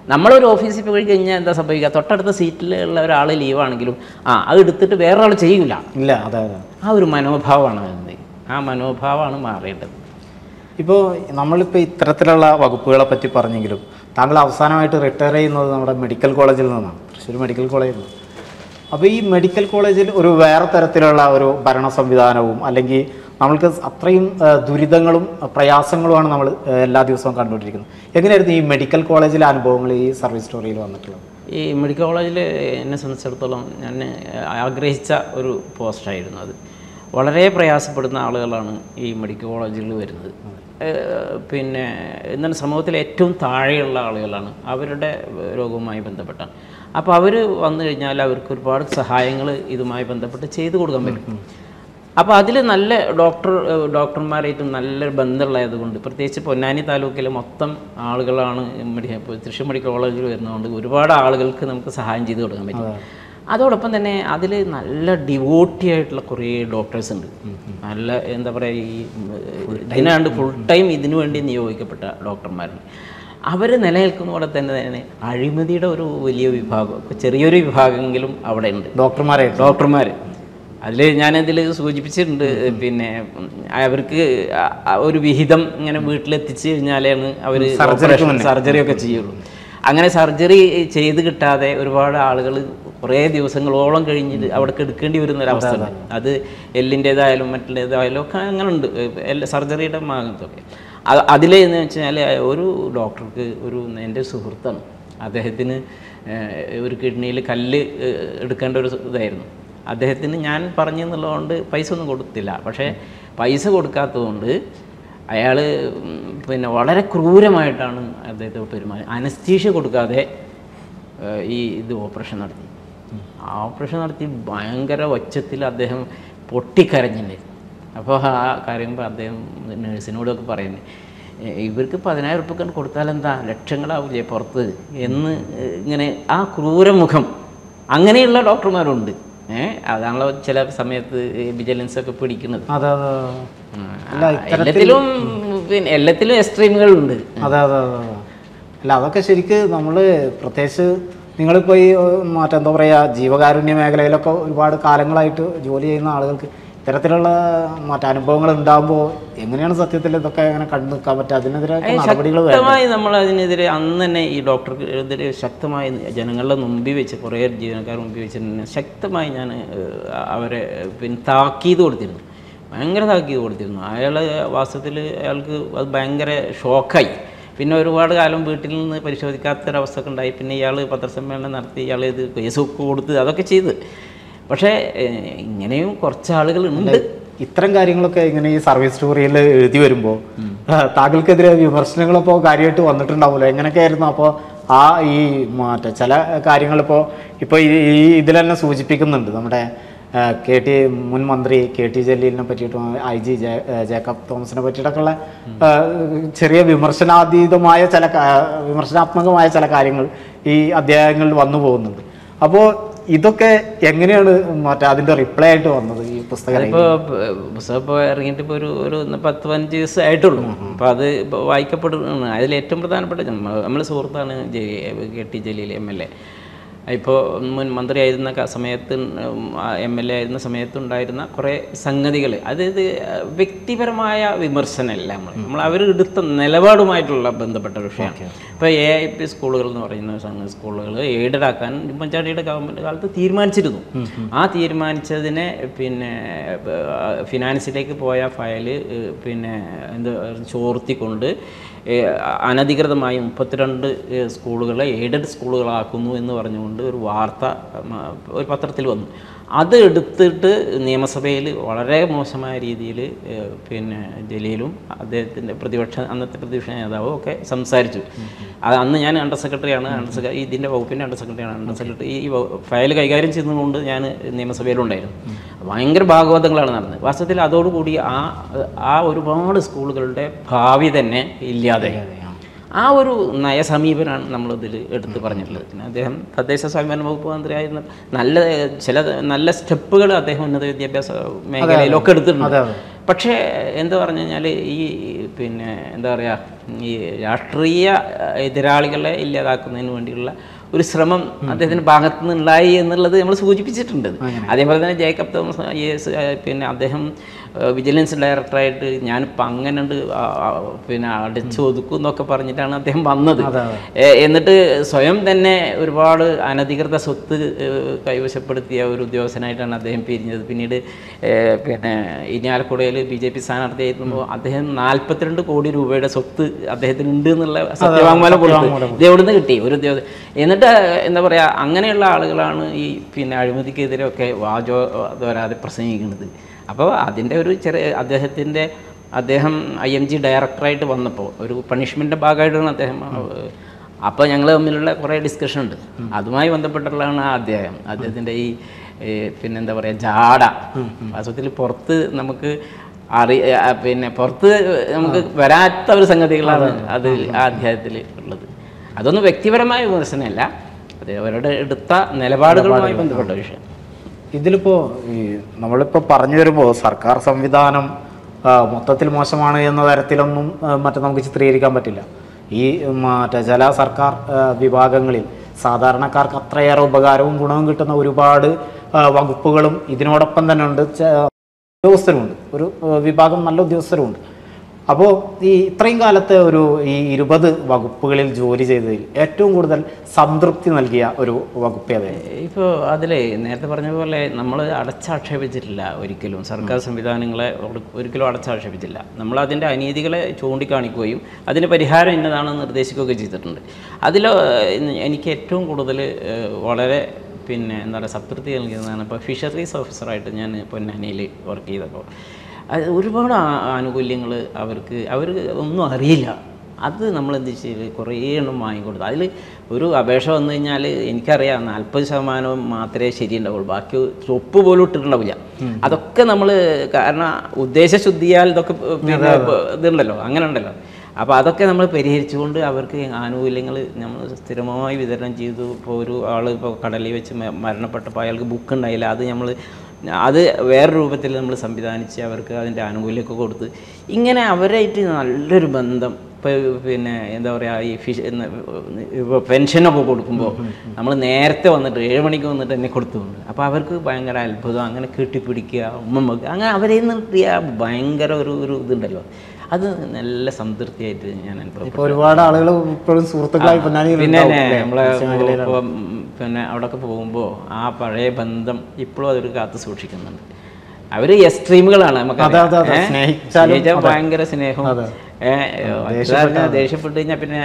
നമ്മളൊരു ഓഫീസിൽ പോയി കഴിഞ്ഞാൽ എന്താ സംഭവിക്കുക തൊട്ടടുത്ത സീറ്റിലുള്ള ഒരാൾ ലീവാണെങ്കിലും ആ അത് എടുത്തിട്ട് വേറൊരാൾ ചെയ്യില്ല ഇല്ല അതെ അതെ ആ ഒരു മനോഭാവമാണ് വരുന്നത് ആ മനോഭാവമാണ് മാറേണ്ടത് ഇപ്പോൾ നമ്മളിപ്പോൾ ഇത്തരത്തിലുള്ള വകുപ്പുകളെ പറ്റി പറഞ്ഞെങ്കിലും താങ്കൾ അവസാനമായിട്ട് റിട്ടയർ ചെയ്യുന്നത് നമ്മുടെ മെഡിക്കൽ കോളേജിൽ നിന്നാണ് തൃശ്ശൂർ മെഡിക്കൽ കോളേജിൽ നിന്ന് അപ്പോൾ ഈ മെഡിക്കൽ കോളേജിൽ ഒരു വേറെ തരത്തിലുള്ള ഒരു ഭരണ സംവിധാനവും അല്ലെങ്കിൽ നമ്മൾക്ക് അത്രയും ആ, ദുരിതങ്ങളും ആ, പ്രയാസങ്ങളുമാണ് നമ്മൾ ആ, എല്ലാ ദിവസവും കണ്ടുകൊണ്ടിരിക്കുന്നത് എങ്ങനെയായിരുന്നു ഈ മെഡിക്കൽ കോളേജിലെ അനുഭവങ്ങൾ ഈ സർവീസ് സ്റ്റോറിയിൽ വന്നിട്ടുള്ളത് ഈ മെഡിക്കൽ കോളേജിൽ എന്നെ സംബന്ധിച്ചിടത്തോളം ഞാൻ ആഗ്രഹിച്ച ഒരു പോസ്റ്റായിരുന്നു അത് വളരെ പ്രയാസപ്പെടുന്ന ആളുകളാണ് ഈ മെഡിക്കൽ കോളേജുകളിൽ വരുന്നത് ഏഹ് പിന്നെ എന്താണ് സമൂഹത്തിലെ ഏറ്റവും താഴെയുള്ള ആളുകളാണ് അവരുടെ രോഗവുമായി ബന്ധപ്പെട്ടാണ് അപ്പോൾ അവർ വന്നു കഴിഞ്ഞാൽ അവർക്ക് ഒരുപാട് സഹായങ്ങൾ ഇതുമായി ബന്ധപ്പെട്ട് ചെയ്തു കൊടുക്കാൻ പറ്റും അപ്പോൾ അതിൽ നല്ല ഡോക്ടർ ഏഹ് ഡോക്ടർമാരായിട്ടും നല്ല ബന്ധമുള്ളത് കൊണ്ട് പ്രത്യേകിച്ച് പൊന്നാനി താലൂക്കിലെ മൊത്തം ആളുകളാണ് മെഡി ഇപ്പോൾ തൃശ്ശൂർ മെഡിക്കൽ കോളേജിൽ വരുന്നതുകൊണ്ട് ഒരുപാട് ആളുകൾക്ക് നമുക്ക് സഹായം ചെയ്ത് കൊടുക്കാൻ പറ്റും അതോടൊപ്പം തന്നെ അതിൽ നല്ല ഡിവോട്ടി ആയിട്ടുള്ള കുറേ ഡോക്ടേഴ്സ് ഉണ്ട് നല്ല എന്താ പറയുക ഈ ഉം, ഇതിനാണ്ട് ഫുൾ ടൈം ഇതിനു വേണ്ടി നിയോഗിക്കപ്പെട്ട ഡോക്ടർമാരുണ്ട് അവർ നിലനിൽക്കുന്ന പോലെ തന്നെ തന്നെ അഴിമതിയുടെ ഒരു വലിയ വിഭാഗം ചെറിയൊരു വിഭാഗമെങ്കിലും അവിടെ ഉണ്ട് ഡോക്ടർമാരെ ഡോക്ടർമാർ അതിൽ ഞാനതിൽ സൂചിപ്പിച്ചിട്ടുണ്ട് പിന്നെ ഉം, അവർക്ക് ആ- ആ ഒരു വിഹിതം ഇങ്ങനെ വീട്ടിലെത്തിച്ച് കഴിഞ്ഞാലാണ് അവർ സർജറി ഒക്കെ ചെയ്യുള്ളൂ അങ്ങനെ സർജറി ചെയ്ത് കിട്ടാതെ ഒരുപാട് ആളുകൾ കുറേ ദിവസങ്ങളോളം കഴിഞ്ഞിട്ട് അവിടെ എടുക്കേണ്ടി വരുന്ന ഒരു അവസ്ഥ ഉണ്ട് അത് എല്ലിൻ്റേതായാലും മറ്റുള്ളതായാലും ഒക്കെ അങ്ങനെ ഉണ്ട് എല്ലാ സർജറിയുടെ ഭാഗത്തൊക്കെ അത് അതിലെന്ന് വെച്ചാൽ ഒരു ഡോക്ടർക്ക് ഒരു എൻ്റെ സുഹൃത്താണ് അദ്ദേഹത്തിന് ഏഹ്, ഒരു കിഡ്നിയിൽ കല്ല് ഏഹ്, എടുക്കേണ്ട ഒരു ഇതായിരുന്നു അദ്ദേഹത്തിന് ഞാൻ പറഞ്ഞു എന്നുള്ളതുകൊണ്ട് പൈസ ഒന്നും കൊടുത്തില്ല പക്ഷേ പൈസ കൊടുക്കാത്തതുകൊണ്ട് അയാൾ പിന്നെ വളരെ ക്രൂരമായിട്ടാണ് അദ്ദേഹത്തെ പെരുമാറി അനസ്തീഷ്യ കൊടുക്കാതെ ഏഹ്, ഈ ഇത് ഓപ്പറേഷൻ നടത്തി ആ ഓപ്പറേഷൻ നടത്തി ഭയങ്കര ഒച്ചത്തിൽ അദ്ദേഹം പൊട്ടിക്കരഞ്ഞില്ലേ അപ്പോൾ ആ കരയുമ്പോൾ അദ്ദേഹം നേഴ്സിനോടൊക്കെ പറയുന്നത് "ഏ, ഇവർക്ക് പതിനായിരം ഉറുപ്പ്യ കൊടുത്താൽ എന്താ ലക്ഷങ്ങളാവില്ലേ പുറത്ത് എന്ന് ഇങ്ങനെ ആ ക്രൂരമുഖം അങ്ങനെയുള്ള ഡോക്ടർമാരുണ്ട് ഏഹ് അതാണല്ലോ ചില സമയത്ത് വിജിലൻസ് ഒക്കെ പിടിക്കുന്നത് അതെ അതെ ആ, അല്ല, എല്ലാത്തിലും പിന്നെ എല്ലാത്തിലും എക്സ്ട്രീമുകളുണ്ട് അതെ അതെ അതെ അതെ. അല്ല അതൊക്കെ ശരിക്ക് നമ്മൾ പ്രത്യേകിച്ച് നിങ്ങളിപ്പോൾ ഈ ഏഹ്, മറ്റെന്താ പറയുക ജീവകാരുണ്യ മേഖലയിലൊക്കെ ഒരുപാട് കാലങ്ങളായിട്ട് ജോലി ചെയ്യുന്ന ആളുകൾക്ക് ഇത്തരത്തിലുള്ള മറ്റു അനുഭവങ്ങൾ ഉണ്ടാകുമ്പോൾ എങ്ങനെയാണ് സത്യത്തിൽ ഇതൊക്കെ അങ്ങനെ കണ്ടു നിൽക്കാൻ പറ്റുക അതിനെതിരെ നടപടികൾ വേണം ശക്തമായി നമ്മൾ അതിനെതിരെ അന്ന് തന്നെ ഈ ഡോക്ടർക്ക് എതിരെ ശക്തമായി ജനങ്ങളുടെ മുമ്പിൽ വെച്ച് കുറേ ജീവനക്കാർ മുമ്പിൽ വെച്ച് തന്നെ ശക്തമായി ഞാൻ ഏഹ്, അവരെ പിന്നെ താക്കീത് കൊടുത്തിരുന്നു ഭയങ്കര താക്കീത് കൊടുത്തിരുന്നു അയാൾ വാസ്തവത്തിൽ അയാൾക്ക് അത് ഭയങ്കര ഷോക്കായി പിന്നെ ഒരുപാട് കാലം വീട്ടിൽ നിന്ന് പരിശോധിക്കാത്തൊരവസ്ഥ ഉണ്ടായി പിന്നെ ഇയാൾ പത്രസമ്മേളനം നടത്തി ഇയാൾ ഇത് കേസ് കൊടുത്ത് അതൊക്കെ ചെയ്ത് പക്ഷേ ഏഹ്, ഇങ്ങനെയും കുറച്ച് ആളുകളുണ്ട് ഇത്തരം കാര്യങ്ങളൊക്കെ ഇങ്ങനെ ഈ സർവീസ് സ്റ്റോറിയിൽ എഴുതി വരുമ്പോൾ താങ്കൾക്കെതിരെ വിമർശനങ്ങളപ്പോൾ കാര്യമായിട്ട് വന്നിട്ടുണ്ടാവുമല്ലോ എങ്ങനെയൊക്കെയായിരുന്നു അപ്പോൾ ആ ഈ മറ്റേ ചില കാര്യങ്ങളിപ്പോൾ ഇപ്പോൾ ഈ ഈ ഇതിൽ തന്നെ സൂചിപ്പിക്കുന്നുണ്ട് നമ്മുടെ ആ, കെ ടി മുൻ മന്ത്രി കെ ടി ജലീലിനെ പറ്റിയിട്ടും ഐ ജി ജേ- ആ, ജേക്കബ് തോമസിനെ പറ്റിയിട്ടൊക്കെ ഉള്ള ആ, ചെറിയ വിമർശനാതീതമായ ചില കാ- വിമർശനാത്മകമായ ചില കാര്യങ്ങൾ ഈ അധ്യായങ്ങളിൽ വന്നു പോകുന്നുണ്ട് അപ്പോൾ ഇതൊക്കെ എങ്ങനെയാണ് മറ്റേ അതിൻ്റെ റിപ്ലൈ ആയിട്ട് വന്നത് ഈ പുസ്തകം ഇപ്പോൾ പുസ്തകം ഇപ്പോൾ ഇറങ്ങിയിട്ട് ഇപ്പോൾ ഒരു ഒരു പത്ത് പതിനഞ്ച് ദിവസം ആയിട്ടുള്ളൂ അപ്പോൾ അത് ഇപ്പോൾ വായിക്കപ്പെടുന്നു അതിൽ ഏറ്റവും പ്രധാനപ്പെട്ട നമ്മൾ സുഹൃത്താണ് J K T Jaleel M L A ഇപ്പോൾ മുൻ മന്ത്രിയായിരുന്ന ക- സമയത്ത് എം എൽ എ ആയിരുന്ന സമയത്തുണ്ടായിരുന്ന കുറേ സംഗതികൾ അതായത് വ്യക്തിപരമായ വിമർശനമല്ല നമ്മൾ നമ്മൾ അവർ എടുത്ത നിലപാടുമായിട്ടുള്ള ബന്ധപ്പെട്ട വിഷയമാണ് ഇപ്പോൾ എ ഐ പി സ്കൂളുകൾ എന്ന് പറയുന്ന സംഘ സ്കൂളുകൾ എയ്ഡഡ് ആക്കാൻ ഉമ്മൻചാണ്ടിയുടെ ഗവൺമെൻറ് കാലത്ത് തീരുമാനിച്ചിരുന്നു ആ തീരുമാനിച്ചതിനെ പിന്നെ ഏഹ്, ഫിനാൻസിലേക്ക് പോയ ഫയൽ പിന്നെ എന്ത് ചോർത്തിക്കൊണ്ട് ഏഹ്, അനധികൃതമായി മുപ്പത്തിരണ്ട് ഏഹ്, സ്കൂളുകളെ എയ്ഡഡ് സ്കൂളുകളാക്കുന്നു എന്ന് പറഞ്ഞുകൊണ്ട് ഒരു വാർത്ത ഉം, ഒരു പത്രത്തിൽ വന്നു അത് എടുത്തിട്ട് നിയമസഭയിൽ വളരെ മോശമായ രീതിയിൽ പിന്നെ ജലീലും അദ്ദേഹത്തിൻ്റെ പ്രതിപക്ഷ അന്നത്തെ പ്രതിപക്ഷ നേതാവും ഒക്കെ സംസാരിച്ചു അത് അന്ന് ഞാൻ അണ്ടർ സെക്രട്ടറിയാണ് അണ്ടർ സെക്ര ഇതിൻ്റെ വകുപ്പിൻ്റെ അണ്ടർ സെക്രട്ടറിയാണ് അണ്ടർ സെക്രട്ടറി ഈ വ- ഫയൽ കൈകാര്യം ചെയ്യുന്നതുകൊണ്ട് ഞാൻ നിയമസഭയിലുണ്ടായിരുന്നു ഭയങ്കര ഭാഗവതങ്ങളാണ് നടന്നത് വാസ്തവത്തിൽ അതോടുകൂടി ആ ആ ഒരുപാട് സ്കൂളുകളുടെ ഭാവി തന്നെ ഇല്ലാതെ ആ ഒരു നയസമീപനാണ് നമ്മളിതിൽ എടുത്തു പറഞ്ഞിട്ടുള്ളത് പിന്നെ അദ്ദേഹം തദ്ദേശ സ്വയംഭരണ വകുപ്പ് മന്ത്രിയായിരുന്ന നല്ല ചില നല്ല സ്റ്റെപ്പുകൾ അദ്ദേഹം ഉന്നത വിദ്യാഭ്യാസ മേഖലയിലൊക്കെ എടുത്തിട്ടുണ്ട് അതെ, അതെ. പക്ഷേ എന്താ പറഞ്ഞു കഴിഞ്ഞാൽ ഈ പിന്നെ എന്താ പറയുക ഈ രാഷ്ട്രീയ എതിരാളികളെ ഇല്ലാതാക്കുന്നതിന് വേണ്ടിയുള്ള ഒരു ശ്രമം അദ്ദേഹത്തിൻ്റെ ഭാഗത്തു നിന്നുണ്ടായി എന്നുള്ളത് നമ്മൾ സൂചിപ്പിച്ചിട്ടുണ്ട് അതേപോലെ തന്നെ ജേക്കബ് തോമസ് ഐ എസ് പിന്നെ അദ്ദേഹം ഏഹ്, വിജിലൻസ് ഡയറക്ടറായിട്ട് ഞാനിപ്പോൾ അങ്ങനെ ഉണ്ട് ആ, ആ, പിന്നെ അടിച്ചു ഒതുക്കും എന്നൊക്കെ പറഞ്ഞിട്ടാണ് അദ്ദേഹം വന്നത് ഏ, എന്നിട്ട് സ്വയം തന്നെ ഒരുപാട് അനധികൃത സ്വത്ത് ഏഹ്, കൈവശപ്പെടുത്തിയ ഒരു ഉദ്യോഗസ്ഥനായിട്ടാണ് അദ്ദേഹം പിരിഞ്ഞത് പിന്നീട് ഏഹ്, പിന്നെ ഇനിയാലക്കുടയിൽ ബി ജെ പി സ്ഥാനാർത്ഥിയായിരുന്നപ്പോൾ അദ്ദേഹം നാൽപ്പത്തിരണ്ട് കോടി രൂപയുടെ സ്വത്ത് അദ്ദേഹത്തിന് ഉണ്ട് എന്നുള്ള സത്യവാങ്മൂലം കൊടുത്തു ഇത് എവിടുന്ന് കിട്ടി ഒരു ഉദ്യോഗ എന്നിട്ട് എന്താ പറയുക അങ്ങനെയുള്ള ആളുകളാണ് ഈ പിന്നെ അഴിമതിക്കെതിരെയൊക്കെ വാചോരാതെ പ്രസംഗിക്കുന്നത് അപ്പോൾ അതിൻ്റെ ഒരു ചെറിയ അദ്ദേഹത്തിൻ്റെ അദ്ദേഹം ഐ എം ജി ഡയറക്ടറായിട്ട് വന്നപ്പോൾ ഒരു പണിഷ്മെൻറ്റിൻ്റെ ഭാഗമായിട്ടാണ് അദ്ദേഹം അപ്പോൾ ഞങ്ങൾ തമ്മിലുള്ള കുറേ ഡിസ്കഷൻ ഉണ്ട് അതുമായി ബന്ധപ്പെട്ടുള്ളതാണ് ആ അധ്യായം അദ്ദേഹത്തിൻ്റെ ഈ ഈ പിന്നെന്താ പറയുക ജാട വാസ്തവത്തിൽ പുറത്ത് നമുക്ക് അറി ആ, പിന്നെ പുറത്ത് നമുക്ക് വരാത്ത ഒരു സംഗതികളാണ് അത് ആ അധ്യായത്തിൽ ഉള്ളത് അതൊന്നും വ്യക്തിപരമായ വിമർശനമല്ല അത് അവരുടെ എടുത്ത നിലപാടുകളുമായി ബന്ധപ്പെട്ട വിഷയം ഇതിലിപ്പോൾ ഈ നമ്മളിപ്പോൾ പറഞ്ഞു വരുമ്പോൾ സർക്കാർ സംവിധാനം ആ, മൊത്തത്തിൽ മോശമാണ് എന്ന തരത്തിലൊന്നും ആ, മറ്റേ നമുക്ക് ചിത്രീകരിക്കാൻ പറ്റില്ല ഈ മറ്റേ ചില സർക്കാർ ആ, വിഭാഗങ്ങളിൽ സാധാരണക്കാർക്ക് അത്രയേറെ ഉപകാരവും ഗുണവും കിട്ടുന്ന ഒരുപാട് ആ, വകുപ്പുകളും ഇതിനോടൊപ്പം തന്നെ ഉണ്ട് ച- ഉദ്യോഗസ്ഥരുമുണ്ട് ഒരു ആ, വിഭാഗം നല്ല ഉദ്യോഗസ്ഥരുമുണ്ട് അപ്പോൾ ഈ ഇത്രയും കാലത്തെ ഒരു ഈ ഇരുപത് വകുപ്പുകളിൽ ജോലി ചെയ്തതിൽ ഏറ്റവും കൂടുതൽ സംതൃപ്തി നൽകിയ ഒരു വകുപ്പ് ഏതായിരുന്നു ഇപ്പോൾ അതിൽ നേരത്തെ പറഞ്ഞ പോലെ നമ്മൾ അടച്ചാക്ഷേപിച്ചിട്ടില്ല ഒരിക്കലും സർക്കാർ സംവിധാനങ്ങളെ ഒട്- ഒരിക്കലും അടച്ചാക്ഷേപിച്ചില്ല നമ്മൾ അതിൻ്റെ അനീതികളെ ചൂണ്ടിക്കാണിക്കുകയും അതിന് പരിഹാരം ഇന്നതാണെന്ന് നിർദ്ദേശിക്കുകയൊക്കെ ചെയ്തിട്ടുണ്ട് അതിൽ എനിക്ക് ഏറ്റവും കൂടുതൽ ഏഹ്, വളരെ പിന്നെ എന്താ പറയുക സംതൃപ്തി നൽകിയതാണ് ഇപ്പോൾ ഫിഷറീസ് ഓഫീസറായിട്ട് ഞാൻ പൊന്നാനിയിൽ വർക്ക് ചെയ്തപ്പോൾ അത് ഒരുപാട് ആനുകൂല്യങ്ങൾ അവർക്ക് അവർ ഒന്നും അറിയില്ല അത് നമ്മൾ എന്ത് ചെയ്ത് കുറേ എണ്ണം വാങ്ങിക്കൊടുത്തു അതിൽ ഒരു അപേക്ഷ വന്നു കഴിഞ്ഞാൽ എനിക്കറിയാം നാൽപ്പത് ശതമാനവും മാത്രമേ ശരിയുണ്ടാവുള്ളൂ ബാക്കി ചൊപ്പ് പോലും ഇട്ടിട്ടുണ്ടാവില്ല അതൊക്കെ നമ്മൾ കാരണം ഉദ്ദേശശുദ്ധിയാൽ ഇതൊക്കെ പിന്നെ ഇതുണ്ടല്ലോ അങ്ങനെ ഉണ്ടല്ലോ അപ്പോൾ അതൊക്കെ നമ്മൾ പരിഹരിച്ചുകൊണ്ട് അവർക്ക് ആനുകൂല്യങ്ങൾ നമ്മൾ സ്ഥിരമായി വിതരണം ചെയ്തു ഇപ്പോൾ ഒരു ആൾ ഇപ്പോൾ കടലിൽ വെച്ച് മ- മരണപ്പെട്ടപ്പോൾ അയാൾക്ക് ബുക്ക് ഉണ്ടായില്ല അത് നമ്മൾ അത് വേറെ രൂപത്തിൽ നമ്മൾ സംവിധാനിച്ച് അവർക്ക് അതിൻ്റെ ആനുകൂല്യമൊക്കെ കൊടുത്ത് ഇങ്ങനെ അവരായിട്ട് നല്ലൊരു ബന്ധം ഇപ്പോൾ പിന്നെ എന്താ പറയുക ഈ ഫിഷ് ഇപ്പോൾ പെൻഷനൊക്കെ കൊടുക്കുമ്പോൾ നമ്മൾ നേരത്തെ വന്നിട്ട് ഏഴ് മണിക്ക് വന്നിട്ട് എന്നെ കൊടുത്തുകൊണ്ട് അപ്പോൾ അവർക്ക് ഭയങ്കര അത്ഭുതം അങ്ങനെ കെട്ടിപ്പിടിക്കുക ഉമ്മ വെക്കുക അങ്ങനെ അവരെ നിന്ന് കിട്ടിയ ഭയങ്കര ഒരു ഒരു ഇതുണ്ടല്ലോ അത് നല്ല സംതൃപ്തിയായിട്ട് ഞാൻ അനുഭവപ്പെട്ടു ഇപ്പൊ ഒരുപാട് ആളുകൾ ഇപ്പോഴും സുഹൃത്തുക്കളായി പൊന്നാനിയിൽ പിന്നെ ഉണ്ടാവും അല്ലേ? നമ്മളെ മത്സ്യമേഖലയിലാണ്. ഇപ്പം, പിന്നെ അവിടെയൊക്കെ പോകുമ്പോൾ ആ പഴയ ബന്ധം ഇപ്പോഴും അവർ കാത്തു സൂക്ഷിക്കുന്നുണ്ട് അവർ എക്സ്ട്രീമുകളാണ് നമുക്ക് അതെ, അതെ, അതെ. സ്നേഹിച്ചാലും ഭയങ്കര സ്നേഹവും അതെ. ഏ, അച്ഛനെ ദേഷ്യപ്പെട്ട് കഴിഞ്ഞാൽ പിന്നെ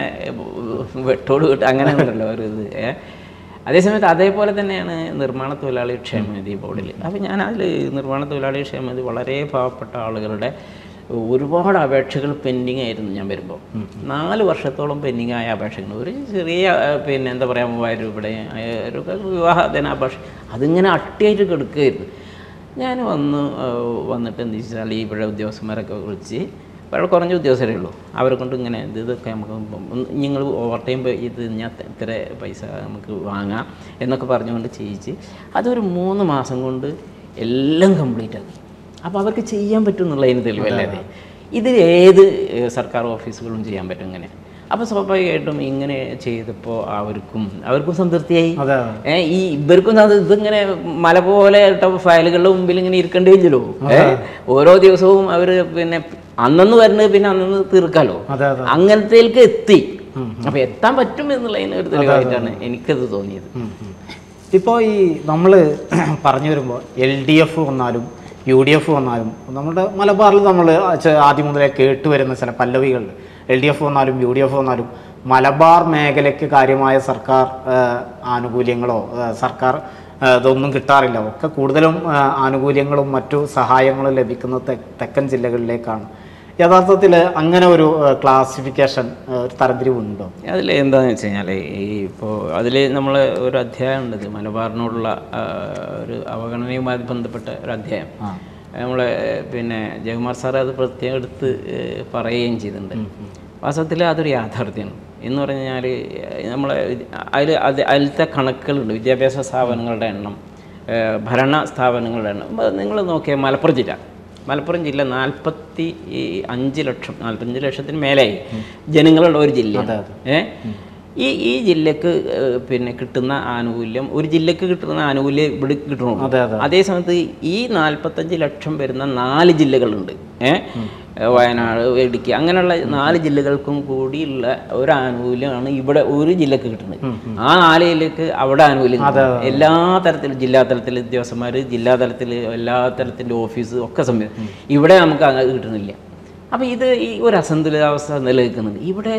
വെട്ടോട് വിട്ട് അങ്ങനെ ഉണ്ടല്ലോ ഒരു ഇത് ഏ അതേസമയത്ത് അതേപോലെ തന്നെയാണ് നിർമ്മാണ തൊഴിലാളി ക്ഷേമനിധി ബോർഡിൽ അപ്പോൾ ഞാൻ അതിൽ നിർമ്മാണ തൊഴിലാളി ക്ഷേമനിധി വളരെ പാവപ്പെട്ട ആളുകളുടെ ഒരുപാട് അപേക്ഷകൾ പെൻഡിങ് ആയിരുന്നു ഞാൻ വരുമ്പോൾ നാല് വർഷത്തോളം പെൻഡിങ് ആയ അപേക്ഷകൾ ഒരു ചെറിയ ആ, പിന്നെ എന്താ പറയുക മൂവായിരം രൂപയുടെ ഒരു വിവാഹ ധനാപേക്ഷ അതിങ്ങനെ അട്ടിയായിട്ട് കിടക്കുകയായിരുന്നു ഞാൻ വന്ന് ആ, വന്നിട്ട് എന്ത് വെച്ചാൽ ഈ ഇവിടെ ഉദ്യോഗസ്ഥന്മാരൊക്കെ വിളിച്ച് വളരെ കുറഞ്ഞ ഉദ്യോഗസ്ഥരേ ഉള്ളൂ അവരെ കൊണ്ട് ഇങ്ങനെ ഇത് ഇതൊക്കെ നമുക്ക് നിങ്ങൾ ഓവർ ടൈം ഇത് ഞാൻ ഇത്ര പൈസ നമുക്ക് വാങ്ങാം എന്നൊക്കെ പറഞ്ഞുകൊണ്ട് ചെയ്യിച്ച് അതൊരു മൂന്ന് മാസം കൊണ്ട് എല്ലാം കംപ്ലീറ്റ് ആക്കി അപ്പോൾ അവർക്ക് ചെയ്യാൻ പറ്റും എന്നുള്ളതിന് തെളിവല്ലേ അത് ഇത് ഏത് ഏഹ്, സർക്കാർ ഓഫീസുകളും ചെയ്യാൻ പറ്റും ഇങ്ങനെ അപ്പോൾ സ്വാഭാവികമായിട്ടും ഇങ്ങനെ ചെയ്തപ്പോൾ അവർക്കും അവർക്കും സംതൃപ്തിയായി അതെ ഏ, ഈ ഇവർക്കും അത് ഇതിങ്ങനെ മല പോലെ ഇട്ട ഫയലുകളുടെ മുമ്പിൽ ഇങ്ങനെ ഇരിക്കേണ്ടി വരില്ലല്ലോ ഏ ഓരോ ദിവസവും അവർ പിന്നെ അന്നന്ന് വരുന്നത് പിന്നെ അന്നന്ന് തീർക്കാലോ അതെ അതെ അങ്ങനത്തേക്ക് എത്തി അപ്പൊ എത്താൻ പറ്റും എന്നുള്ളതിന് ഒരു തെളിവായിട്ടാണ് എനിക്കത് തോന്നിയത് ഇപ്പോൾ ഈ നമ്മൾ പറഞ്ഞു വരുമ്പോൾ എൽ ഡി എഫ് വന്നാലും യു ഡി എഫ് വന്നാലും നമ്മുടെ മലബാറിൽ നമ്മൾ ആദ്യം മുതലേ കേട്ട് വരുന്ന ചില പല്ലവികളുണ്ട് എൽ ഡി എഫ് വന്നാലും യു ഡി എഫ് വന്നാലും മലബാർ മേഖലയ്ക്ക് കാര്യമായ സർക്കാർ ആ, ആനുകൂല്യങ്ങളോ ആ, സർക്കാർ ആ, ഇതൊന്നും കിട്ടാറില്ല ഒക്കെ കൂടുതലും ആ, ആനുകൂല്യങ്ങളും മറ്റു സഹായങ്ങളും ലഭിക്കുന്നത് തെ- തെക്കൻ ജില്ലകളിലേക്കാണ് യഥാർത്ഥത്തിൽ അങ്ങനെ ഒരു ക്ലാസിഫിക്കേഷൻ ഒരു തരംതിരിവുണ്ടോ അതിൽ എന്താണെന്ന് വെച്ച് കഴിഞ്ഞാൽ ഈ ഇപ്പോൾ അതിൽ നമ്മൾ ഒരു അധ്യായം ഉണ്ട് ഇത് മലബാറിനോടുള്ള ആ, ഒരു അവഗണനയുമായി ബന്ധപ്പെട്ട ഒരു അധ്യായം ആ നമ്മളെ പിന്നെ ജയകുമാർ സാർ അത് പ്രത്യേകം എടുത്ത് ഏഹ്, പറയുകയും ചെയ്തിട്ടുണ്ട് വാസ്തവത്തിൽ അതൊരു യാഥാർത്ഥ്യമാണ് എന്ന് പറഞ്ഞു കഴിഞ്ഞാൽ നമ്മളെ അതിൽ അത് അതിലത്തെ കണക്കുകളുണ്ട് വിദ്യാഭ്യാസ സ്ഥാപനങ്ങളുടെ എണ്ണം ഏഹ്, ഭരണ സ്ഥാപനങ്ങളുടെ എണ്ണം നിങ്ങൾ നോക്കിയാൽ മലപ്പുറം ജില്ല മലപ്പുറം ജില്ല നാൽപ്പത്തി അഞ്ച് ലക്ഷം നാൽപ്പത്തഞ്ച് ലക്ഷത്തിന് മേലെയായി ജനങ്ങളുള്ള ഒരു ജില്ല ഏ ഈ ഈ ജില്ലക്ക് ഏഹ്, പിന്നെ കിട്ടുന്ന ആനുകൂല്യം ഒരു ജില്ലക്ക് കിട്ടുന്ന ആനുകൂല്യം ഇവിടെ കിട്ടണു അതെ, അതെ. അതേ സമയത്ത് ഈ നാൽപ്പത്തഞ്ച് ലക്ഷം വരുന്ന നാല് ജില്ലകളുണ്ട് ഏ വയനാട് ഇടുക്കി അങ്ങനെയുള്ള നാല് ജില്ലകൾക്കും കൂടിയുള്ള ഒരു ആനുകൂല്യമാണ് ഇവിടെ ഒരു ജില്ലക്ക് കിട്ടുന്നത് ആ നാല് ജില്ലക്ക് അവിടെ ആനുകൂല്യം കിട്ടും. എല്ലാ തരത്തിലും ജില്ലാ തലത്തിൽ ഉദ്യോഗസ്ഥന്മാർ ജില്ലാ തലത്തിൽ എല്ലാ തരത്തിൻ്റെ ഓഫീസ് ഒക്കെ സംവിധാനം ഇവിടെ നമുക്ക് അങ്ങനെ കിട്ടുന്നില്ല അപ്പോൾ ഇത് ഈ ഒരു അസന്തുലിതാവസ്ഥ നിലനിൽക്കുന്നുണ്ട് ഇവിടെ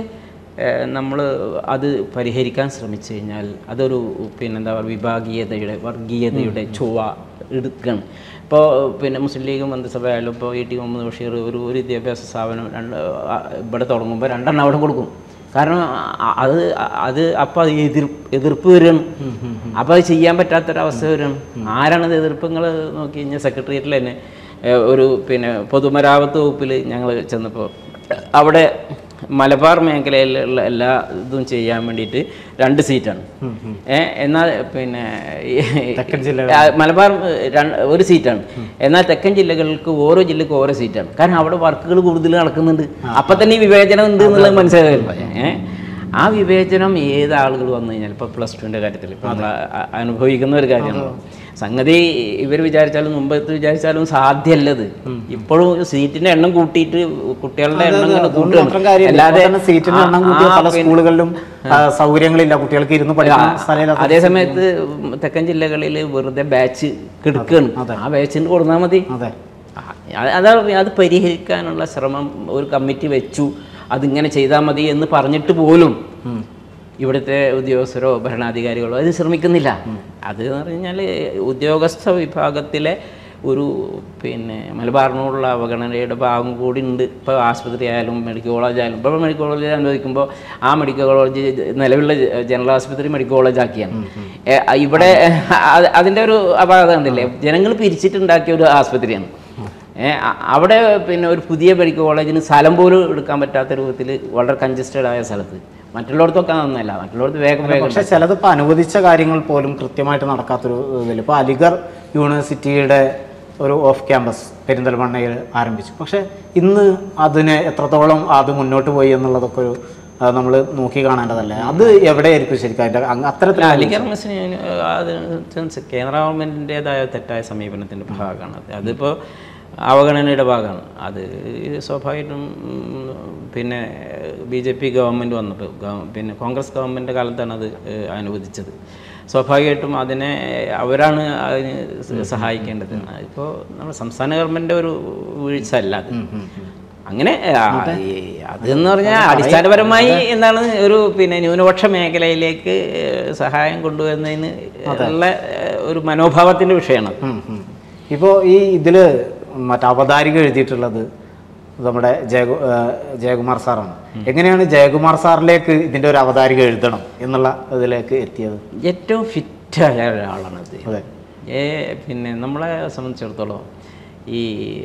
നമ്മൾ അത് പരിഹരിക്കാൻ ശ്രമിച്ചു കഴിഞ്ഞാൽ അതൊരു പിന്നെന്താ പറയുക വിഭാഗീയതയുടെ വർഗീയതയുടെ ചൊവ്വ എടുക്കുകയാണ് ഇപ്പോൾ പിന്നെ മുസ്ലിം ലീഗ് മന്ത്രിസഭ ആയാലും ഇപ്പോൾ ഇ ടി മുഹമ്മദ് ബഷീർ ഒരു ഒരു വിദ്യാഭ്യാസ സ്ഥാപനം രണ്ട് ആ, ഇവിടെ തുടങ്ങുമ്പോൾ രണ്ടെണ്ണം അവിടെ കൊടുക്കും കാരണം അ- അത് അത് അപ്പം അത് എതിർ എതിർപ്പ് വരികയാണ് അപ്പോൾ അത് ചെയ്യാൻ പറ്റാത്തൊരവസ്ഥ വരികയാണ് ആരാണത് എതിർപ്പ് നിങ്ങൾ നോക്കി കഴിഞ്ഞാൽ സെക്രട്ടേറിയറ്റിൽ തന്നെ ഏഹ്, ഒരു പിന്നെ പൊതുമരാമത്ത് വകുപ്പിൽ ഞങ്ങൾ ചെന്നപ്പോൾ അവിടെ മലബാർ മേഖലയിലുള്ള എല്ലാ ഇതും ചെയ്യാൻ വേണ്ടിയിട്ട് രണ്ട് സീറ്റാണ് ഏ എന്നാൽ പിന്നെ ഈ- തെക്കൻ ജില്ല ആ, മലബാർ ഏഹ്, രണ്ട്- ഒരു സീറ്റാണ് എന്നാൽ തെക്കൻ ജില്ലകൾക്ക് ഓരോ ജില്ലക്ക് ഓരോ സീറ്റാണ് കാരണം അവിടെ വർക്കുകൾ കൂടുതൽ നടക്കുന്നുണ്ട് അപ്പം തന്നെ ഈ വിവേചനം ഉണ്ട് എന്നുള്ളത് മനസ്സിലായല്ലോ ഏഹ് ആ വിവേചനം ഏത് ആളുകൾ വന്നു കഴിഞ്ഞാൽ ഇപ്പോൾ പ്ലസ് ടുവിൻ്റെ കാര്യത്തിൽ ഇപ്പോൾ നമ്മൾ അ- അനുഭവിക്കുന്ന ഒരു കാര്യമാണ് സംഗതി ഇവർ വിചാരിച്ചാലും മുമ്പത്ത് വിചാരിച്ചാലും സാധ്യമല്ലത് ഇപ്പോഴും സീറ്റിന്റെ എണ്ണം കൂട്ടിയിട്ട് കുട്ടികളുടെ എണ്ണം ഇങ്ങനെ അതുകൊണ്ട് കൂട്ടുകയാണ്. മാത്രം കാര്യമില്ല അല്ലാതെ ഇപ്പോൾ തന്നെ സീറ്റിന് ആ- എണ്ണം കൂട്ടിയ ആ പല പിന്നെ- സ്കൂളുകളിലും ആ, സൗകര്യങ്ങളില്ല കുട്ടികൾക്ക് ഇരുന്ന് പഠിക്കുന്ന സ്ഥലമില്ലാത്ത അതേ സമയത്ത് തെക്കൻ ജില്ലകളിൽ വെറുതെ ബാച്ച് കിടക്കുകയാണ് ആ ബാച്ചിന് കൊടുത്താൽ മതി അതെ ആ, അത് അതാ പറഞ്ഞത്, അത് പരിഹരിക്കാനുള്ള ശ്രമം ഒരു കമ്മിറ്റി വെച്ചു അതിങ്ങനെ ചെയ്താൽ മതി എന്ന് പറഞ്ഞിട്ട് പോലും ഇവിടുത്തെ ഉദ്യോഗസ്ഥരോ ഭരണാധികാരികളോ അത് ശ്രമിക്കുന്നില്ല അത് എന്ന് പറഞ്ഞാൽ ഉദ്യോഗസ്ഥ വിഭാഗത്തിലെ ഒരു പിന്നെ മലബാറിനോടുള്ള അവഗണനയുടെ ഭാഗം കൂടി ഉണ്ട് ഇപ്പോൾ ആശുപത്രി ആയാലും മെഡിക്കൽ കോളേജ് ആയാലും ഇപ്പോൾ മെഡിക്കൽ കോളേജ് അനുവദിക്കുമ്പോൾ ആ മെഡിക്കൽ കോളേജ് നിലവിലുള്ള ജനറൽ ആശുപത്രി മെഡിക്കൽ കോളേജ് ആക്കിയാണ് ഏ, ഇവിടെ അത് അതിൻ്റെ ഒരു അപാകത ഉണ്ടല്ലേ ജനങ്ങൾ പിരിച്ചിട്ടുണ്ടാക്കിയ ഒരു ആശുപത്രിയാണ് ഏ, അ- അവിടെ പിന്നെ ഒരു പുതിയ മെഡിക്കൽ കോളേജിന് സ്ഥലം പോലും എടുക്കാൻ പറ്റാത്ത രൂപത്തിൽ വളരെ കൺജസ്റ്റഡ് ആയ സ്ഥലത്ത് മറ്റുള്ളിടത്തൊക്കെ നന്നല്ല മറ്റുള്ളിടത്ത് വേഗം വേഗം പക്ഷെ ചിലത് ഇപ്പൊ അനുവദിച്ച കാര്യങ്ങൾ പോലും കൃത്യമായിട്ട് നടക്കാത്തൊരു ഇതിൽ ഇപ്പൊ അലിഗർ യൂണിവേഴ്സിറ്റിയുടെ ഒരു ഓഫ് ക്യാമ്പസ് പെരിന്തൽമണ്ണയിൽ ആരംഭിച്ചു പക്ഷെ ഇന്ന് അതിന് എത്രത്തോളം അത് മുന്നോട്ട് പോയി എന്നുള്ളതൊക്കെ ഒരു നമ്മൾ നോക്കി കാണേണ്ടതല്ലേ അത് എവിടെയായിരിക്കും ശരിക്കും അതിന്റെ അങ്ങ് അത്തരത്തിൽ അലിഗർമസിന് അത് കേന്ദ്ര ഗവൺമെൻറ്റിൻ്റെതായ തെറ്റായ സമീപനത്തിൻ്റെ ഭാഗമാണ് അത് അതിപ്പോൾ അവഗണനയുടെ ഭാഗമാണ് അത് സ്വാഭാവികമായിട്ടും ഉം, പിന്നെ ബി ജെ പി ഗവൺമെൻറ് വന്നപ്പോൾ ഗവ- പിന്നെ കോൺഗ്രസ് ഗവൺമെൻറ് കാലത്താണ് അത് ഏഹ്, അനുവദിച്ചത് സ്വാഭാവികമായിട്ടും അതിനെ അവരാണ് അതിന് സ- സഹായിക്കേണ്ടത് ഇപ്പോൾ നമ്മുടെ സംസ്ഥാന ഗവൺമെൻറ് ഒരു വീഴ്ച അല്ല അത് അങ്ങനെ ആ, ഈ അതെന്ന് പറഞ്ഞാൽ അടിസ്ഥാനപരമായി എന്താണ് ഒരു പിന്നെ ന്യൂനപക്ഷ മേഖലയിലേക്ക് ഏഹ്, സഹായം കൊണ്ടുവരുന്നതിന് ഉള്ള ഏഹ്, ഒരു മനോഭാവത്തിന്റെ വിഷയമാണ് ഉം, ഉം. ഇപ്പോ ഈ ഇതില് മറ്റേ അവതാരിക എഴുതിയിട്ടുള്ളത് നമ്മുടെ ജയകു ആ, ജയകുമാർ സാറാണ് എങ്ങനെയാണ് ജയകുമാർ സാറിലേക്ക് ഇതിന്റെ ഒരു അവതാരിക എഴുതണം എന്നുള്ള ഇതിലേക്ക് എത്തിയത് ഏറ്റവും ഫിറ്റായ ഒരാളാണത് അതെ ഏ പിന്നെ നമ്മളെ സംബന്ധിച്ചിടത്തോളം ഈ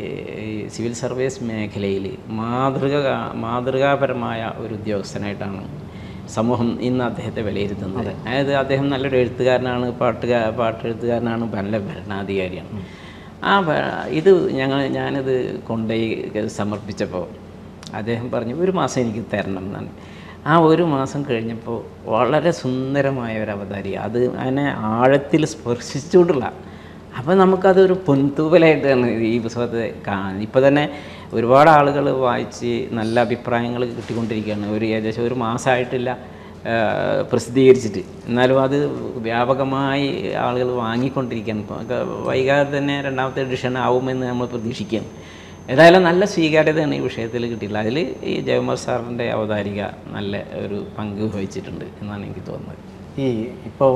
ഈ സിവിൽ സർവീസ് മേഖലയിൽ മാതൃക മാതൃകാപരമായ ഒരു ഉദ്യോഗസ്ഥനായിട്ടാണ് സമൂഹം ഇന്ന് അദ്ദേഹത്തെ വിലയിരുത്തുന്നത് അതായത് അദ്ദേഹം നല്ലൊരു എഴുത്തുകാരനാണ് പാട്ടുകാ പാട്ടെഴുത്തുകാരനാണ് നല്ല ഭരണാധികാരിയാണ് ആ ഭ- ഇത് ഞങ്ങൾ ഞാനിത് കൊണ്ടുപോയി സമർപ്പിച്ചപ്പോൾ അദ്ദേഹം പറഞ്ഞു ഒരു മാസം എനിക്ക് തരണം എന്നാണ് ആ ഒരു മാസം കഴിഞ്ഞപ്പോൾ വളരെ സുന്ദരമായ ഒരു അവതാരി അത് അതിനെ ആഴത്തിൽ സ്പർശിച്ചുകൊണ്ടുള്ള അപ്പോൾ നമുക്കതൊരു പൊൻതൂവലായിട്ടാണ് ഈ പുസ്തകത്തെ കാണുന്നത് ഇപ്പോൾ തന്നെ ഒരുപാട് ആളുകൾ വായിച്ച് നല്ല അഭിപ്രായങ്ങൾ കിട്ടിക്കൊണ്ടിരിക്കുകയാണ് ഒരു ഏകദേശം ഒരു മാസമായിട്ടില്ല ആ, പ്രസിദ്ധീകരിച്ചിട്ട് എന്നാലും അത് വ്യാപകമായി ആളുകൾ വാങ്ങിക്കൊണ്ടിരിക്കുകയാണ് ഇപ്പോൾ ഒക്കെ വൈകാതെ തന്നെ രണ്ടാമത്തെ എഡിഷൻ ആവുമെന്ന് നമ്മൾ പ്രതീക്ഷിക്കുകയാണ് ഏതായാലും നല്ല സ്വീകാര്യതയാണ് ഈ വിഷയത്തിൽ കിട്ടിയിട്ടുള്ളത് അതിൽ ഈ ജയകുമാർ സാറിൻ്റെ അവതാരിക നല്ല ഒരു പങ്ക് വഹിച്ചിട്ടുണ്ട് എന്നാണ് എനിക്ക് തോന്നുന്നത് ഈ ഇപ്പോൾ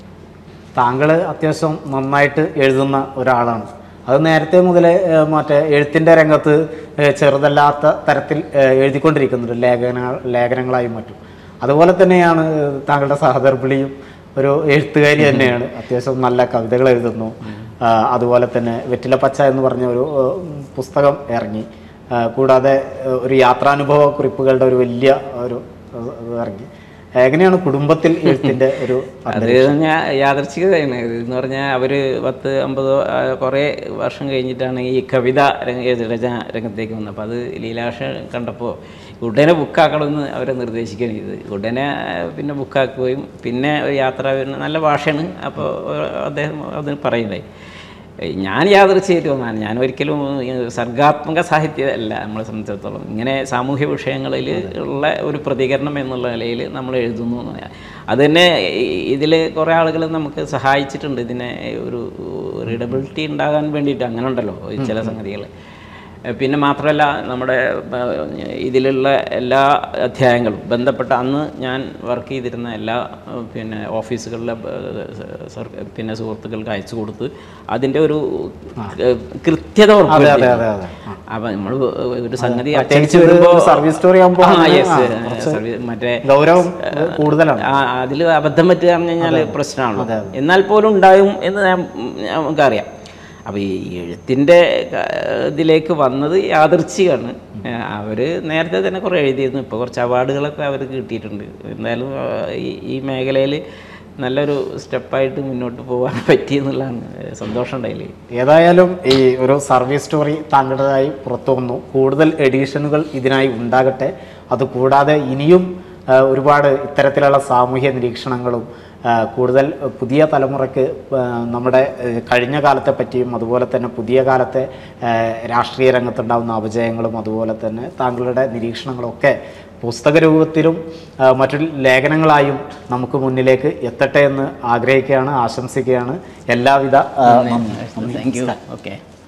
താങ്കൾ അത്യാവശ്യം നന്നായിട്ട് എഴുതുന്ന ഒരാളാണ് അത് നേരത്തെ മുതലേ ഏഹ്, മറ്റേ എഴുത്തിൻ്റെ രംഗത്ത് ഏഹ്, ചെറുതല്ലാത്ത തരത്തിൽ ഏഹ്, എഴുതിക്കൊണ്ടിരിക്കുന്നുണ്ട് ലേഖന ലേഖനങ്ങളായും മറ്റും അതുപോലെ തന്നെയാണ് ഏഹ്, താങ്കളുടെ സഹധർമ്മിണിയും ഒരു എഴുത്തുകാരി തന്നെയാണ് അത്യാവശ്യം നല്ല കവിതകൾ എഴുതുന്നു ആ, അതുപോലെ തന്നെ വെറ്റില പച്ച എന്ന് പറഞ്ഞ ഒരു ഏഹ്, പുസ്തകം ഇറങ്ങി ആ, കൂടാതെ ഏഹ്, ഒരു യാത്രാനുഭവ കുറിപ്പുകളുടെ ഒരു വലിയ ഒരു ഏഹ്, ഇത് ഇറങ്ങി എങ്ങനെയാണ് കുടുംബത്തിൽ എഴുത്തിന്റെ ഒരു അത് ഞാൻ യാദർച്ഛികതയാണ് എന്ന് പറഞ്ഞാൽ അവർ പത്ത് അമ്പതോ ആ, കുറേ വർഷം കഴിഞ്ഞിട്ടാണ് ഈ കവിത രംഗ രചന രംഗത്തേക്ക് വന്നത് അപ്പോൾ അത് ലീലാഷ കണ്ടപ്പോൾ ഉടനെ ബുക്കാക്കണമെന്ന് അവരെ നിർദ്ദേശിക്കുകയാണ് ചെയ്തത് ഉടനെ ആ, പിന്നെ ബുക്കാക്കുകയും പിന്നെ ഒരു യാത്ര പിന്നെ നല്ല ഭാഷയാണ് അപ്പോൾ അദ്ദേഹം അതിന് പറയുന്നത് ഞാൻ യാദൃച്ഛയായിട്ട് വന്നതാണ് ഞാൻ ഒരിക്കലും ഈ സർഗാത്മക സാഹിത്യമല്ല നമ്മളെ സംബന്ധിച്ചിടത്തോളം ഇങ്ങനെ സാമൂഹ്യ വിഷയങ്ങളിൽ ഉള്ള ഒരു പ്രതികരണം എന്നുള്ള നിലയിൽ നമ്മൾ എഴുതുന്നു എന്ന് ഞാൻ- അത് തന്നെ ഇതിൽ കുറേ ആളുകൾ നമുക്ക് സഹായിച്ചിട്ടുണ്ട് ഇതിനെ ഒരു റീഡബിലിറ്റി ഉണ്ടാകാൻ വേണ്ടിയിട്ട് അങ്ങനെ ഉണ്ടല്ലോ ചില സംഗതികൾ പിന്നെ മാത്രമല്ല നമ്മുടെ ആ, ഇതിലുള്ള എല്ലാ അധ്യായങ്ങളും ബന്ധപ്പെട്ട അന്ന് ഞാൻ വർക്ക് ചെയ്തിരുന്ന എല്ലാ ആ, പിന്നെ ഓഫീസുകളിലെ ആ, സർ- പിന്നെ സുഹൃത്തുക്കൾക്ക് അയച്ചു കൊടുത്ത് അതിൻ്റെ ഒരു ആ, കൃത്യത അതെ ഉറപ്പുവരുത്തി അതെ അതെ അതെ ആ. അപ്പം നമ്മൾ ഒരു സംഗതി പ്രത്യേകിച്ച് അച്ചടിച്ച് ഒരു വരുമ്പോൾ സർവീസ് സ്റ്റോറി ആകുമ്പോൾ ആ അങ്ങനെ, യെസ് ആ, സർവീസ് മറ്റേ ഗൗരവം കൂടുതലാണ് ആ അതിൽ അബദ്ധം പറ്റുക പറഞ്ഞു കഴിഞ്ഞാൽ പ്രശ്നമാണല്ലോ എന്നാൽ പോലും ഉണ്ടായും എന്ന് ഞാൻ നമുക്കറിയാം അപ്പോൾ ഈ എഴുത്തിൻ്റെ ഇതിലേക്ക് വന്നത് യാദൃച്ഛികമാണ് അവർ നേരത്തെ തന്നെ കുറേ എഴുതിയിരുന്നു ഇപ്പോൾ കുറച്ച് അവാർഡുകളൊക്കെ അവർക്ക് കിട്ടിയിട്ടുണ്ട് എന്തായാലും ആ, ഈ ഈ മേഖലയിൽ നല്ലൊരു സ്റ്റെപ്പായിട്ട് മുന്നോട്ട് പോകാൻ പറ്റിയെന്നുള്ളതാണ് സന്തോഷം ഉണ്ടായില്ലേ ഏതായാലും ഈ ഒരു സർവീസ് സ്റ്റോറി താങ്കളുടേതായി പുറത്തു വന്നു കൂടുതൽ എഡിഷനുകൾ ഇതിനായി ഉണ്ടാകട്ടെ അതുകൂടാതെ ഇനിയും ആ, ഒരുപാട് ഇത്തരത്തിലുള്ള സാമൂഹ്യ നിരീക്ഷണങ്ങളും ആ, കൂടുതൽ പുതിയ തലമുറയ്ക്ക് ആ, നമ്മുടെ ഏ, കഴിഞ്ഞ കാലത്തെ പറ്റിയും അതുപോലെ തന്നെ പുതിയ കാലത്തെ ആ, രാഷ്ട്രീയ രംഗത്തുണ്ടാകുന്ന അപജയങ്ങളും അതുപോലെ തന്നെ താങ്കളുടെ നിരീക്ഷണങ്ങളൊക്കെ പുസ്തക രൂപത്തിലും ആ, മറ്റു ലേഖനങ്ങളായും നമുക്ക് മുന്നിലേക്ക് എത്തട്ടെ എന്ന് ആഗ്രഹിക്കുകയാണ് ആശംസിക്കുകയാണ് എല്ലാവിധ ആ, നന്ദി താങ്ക് യു ഓക്കെ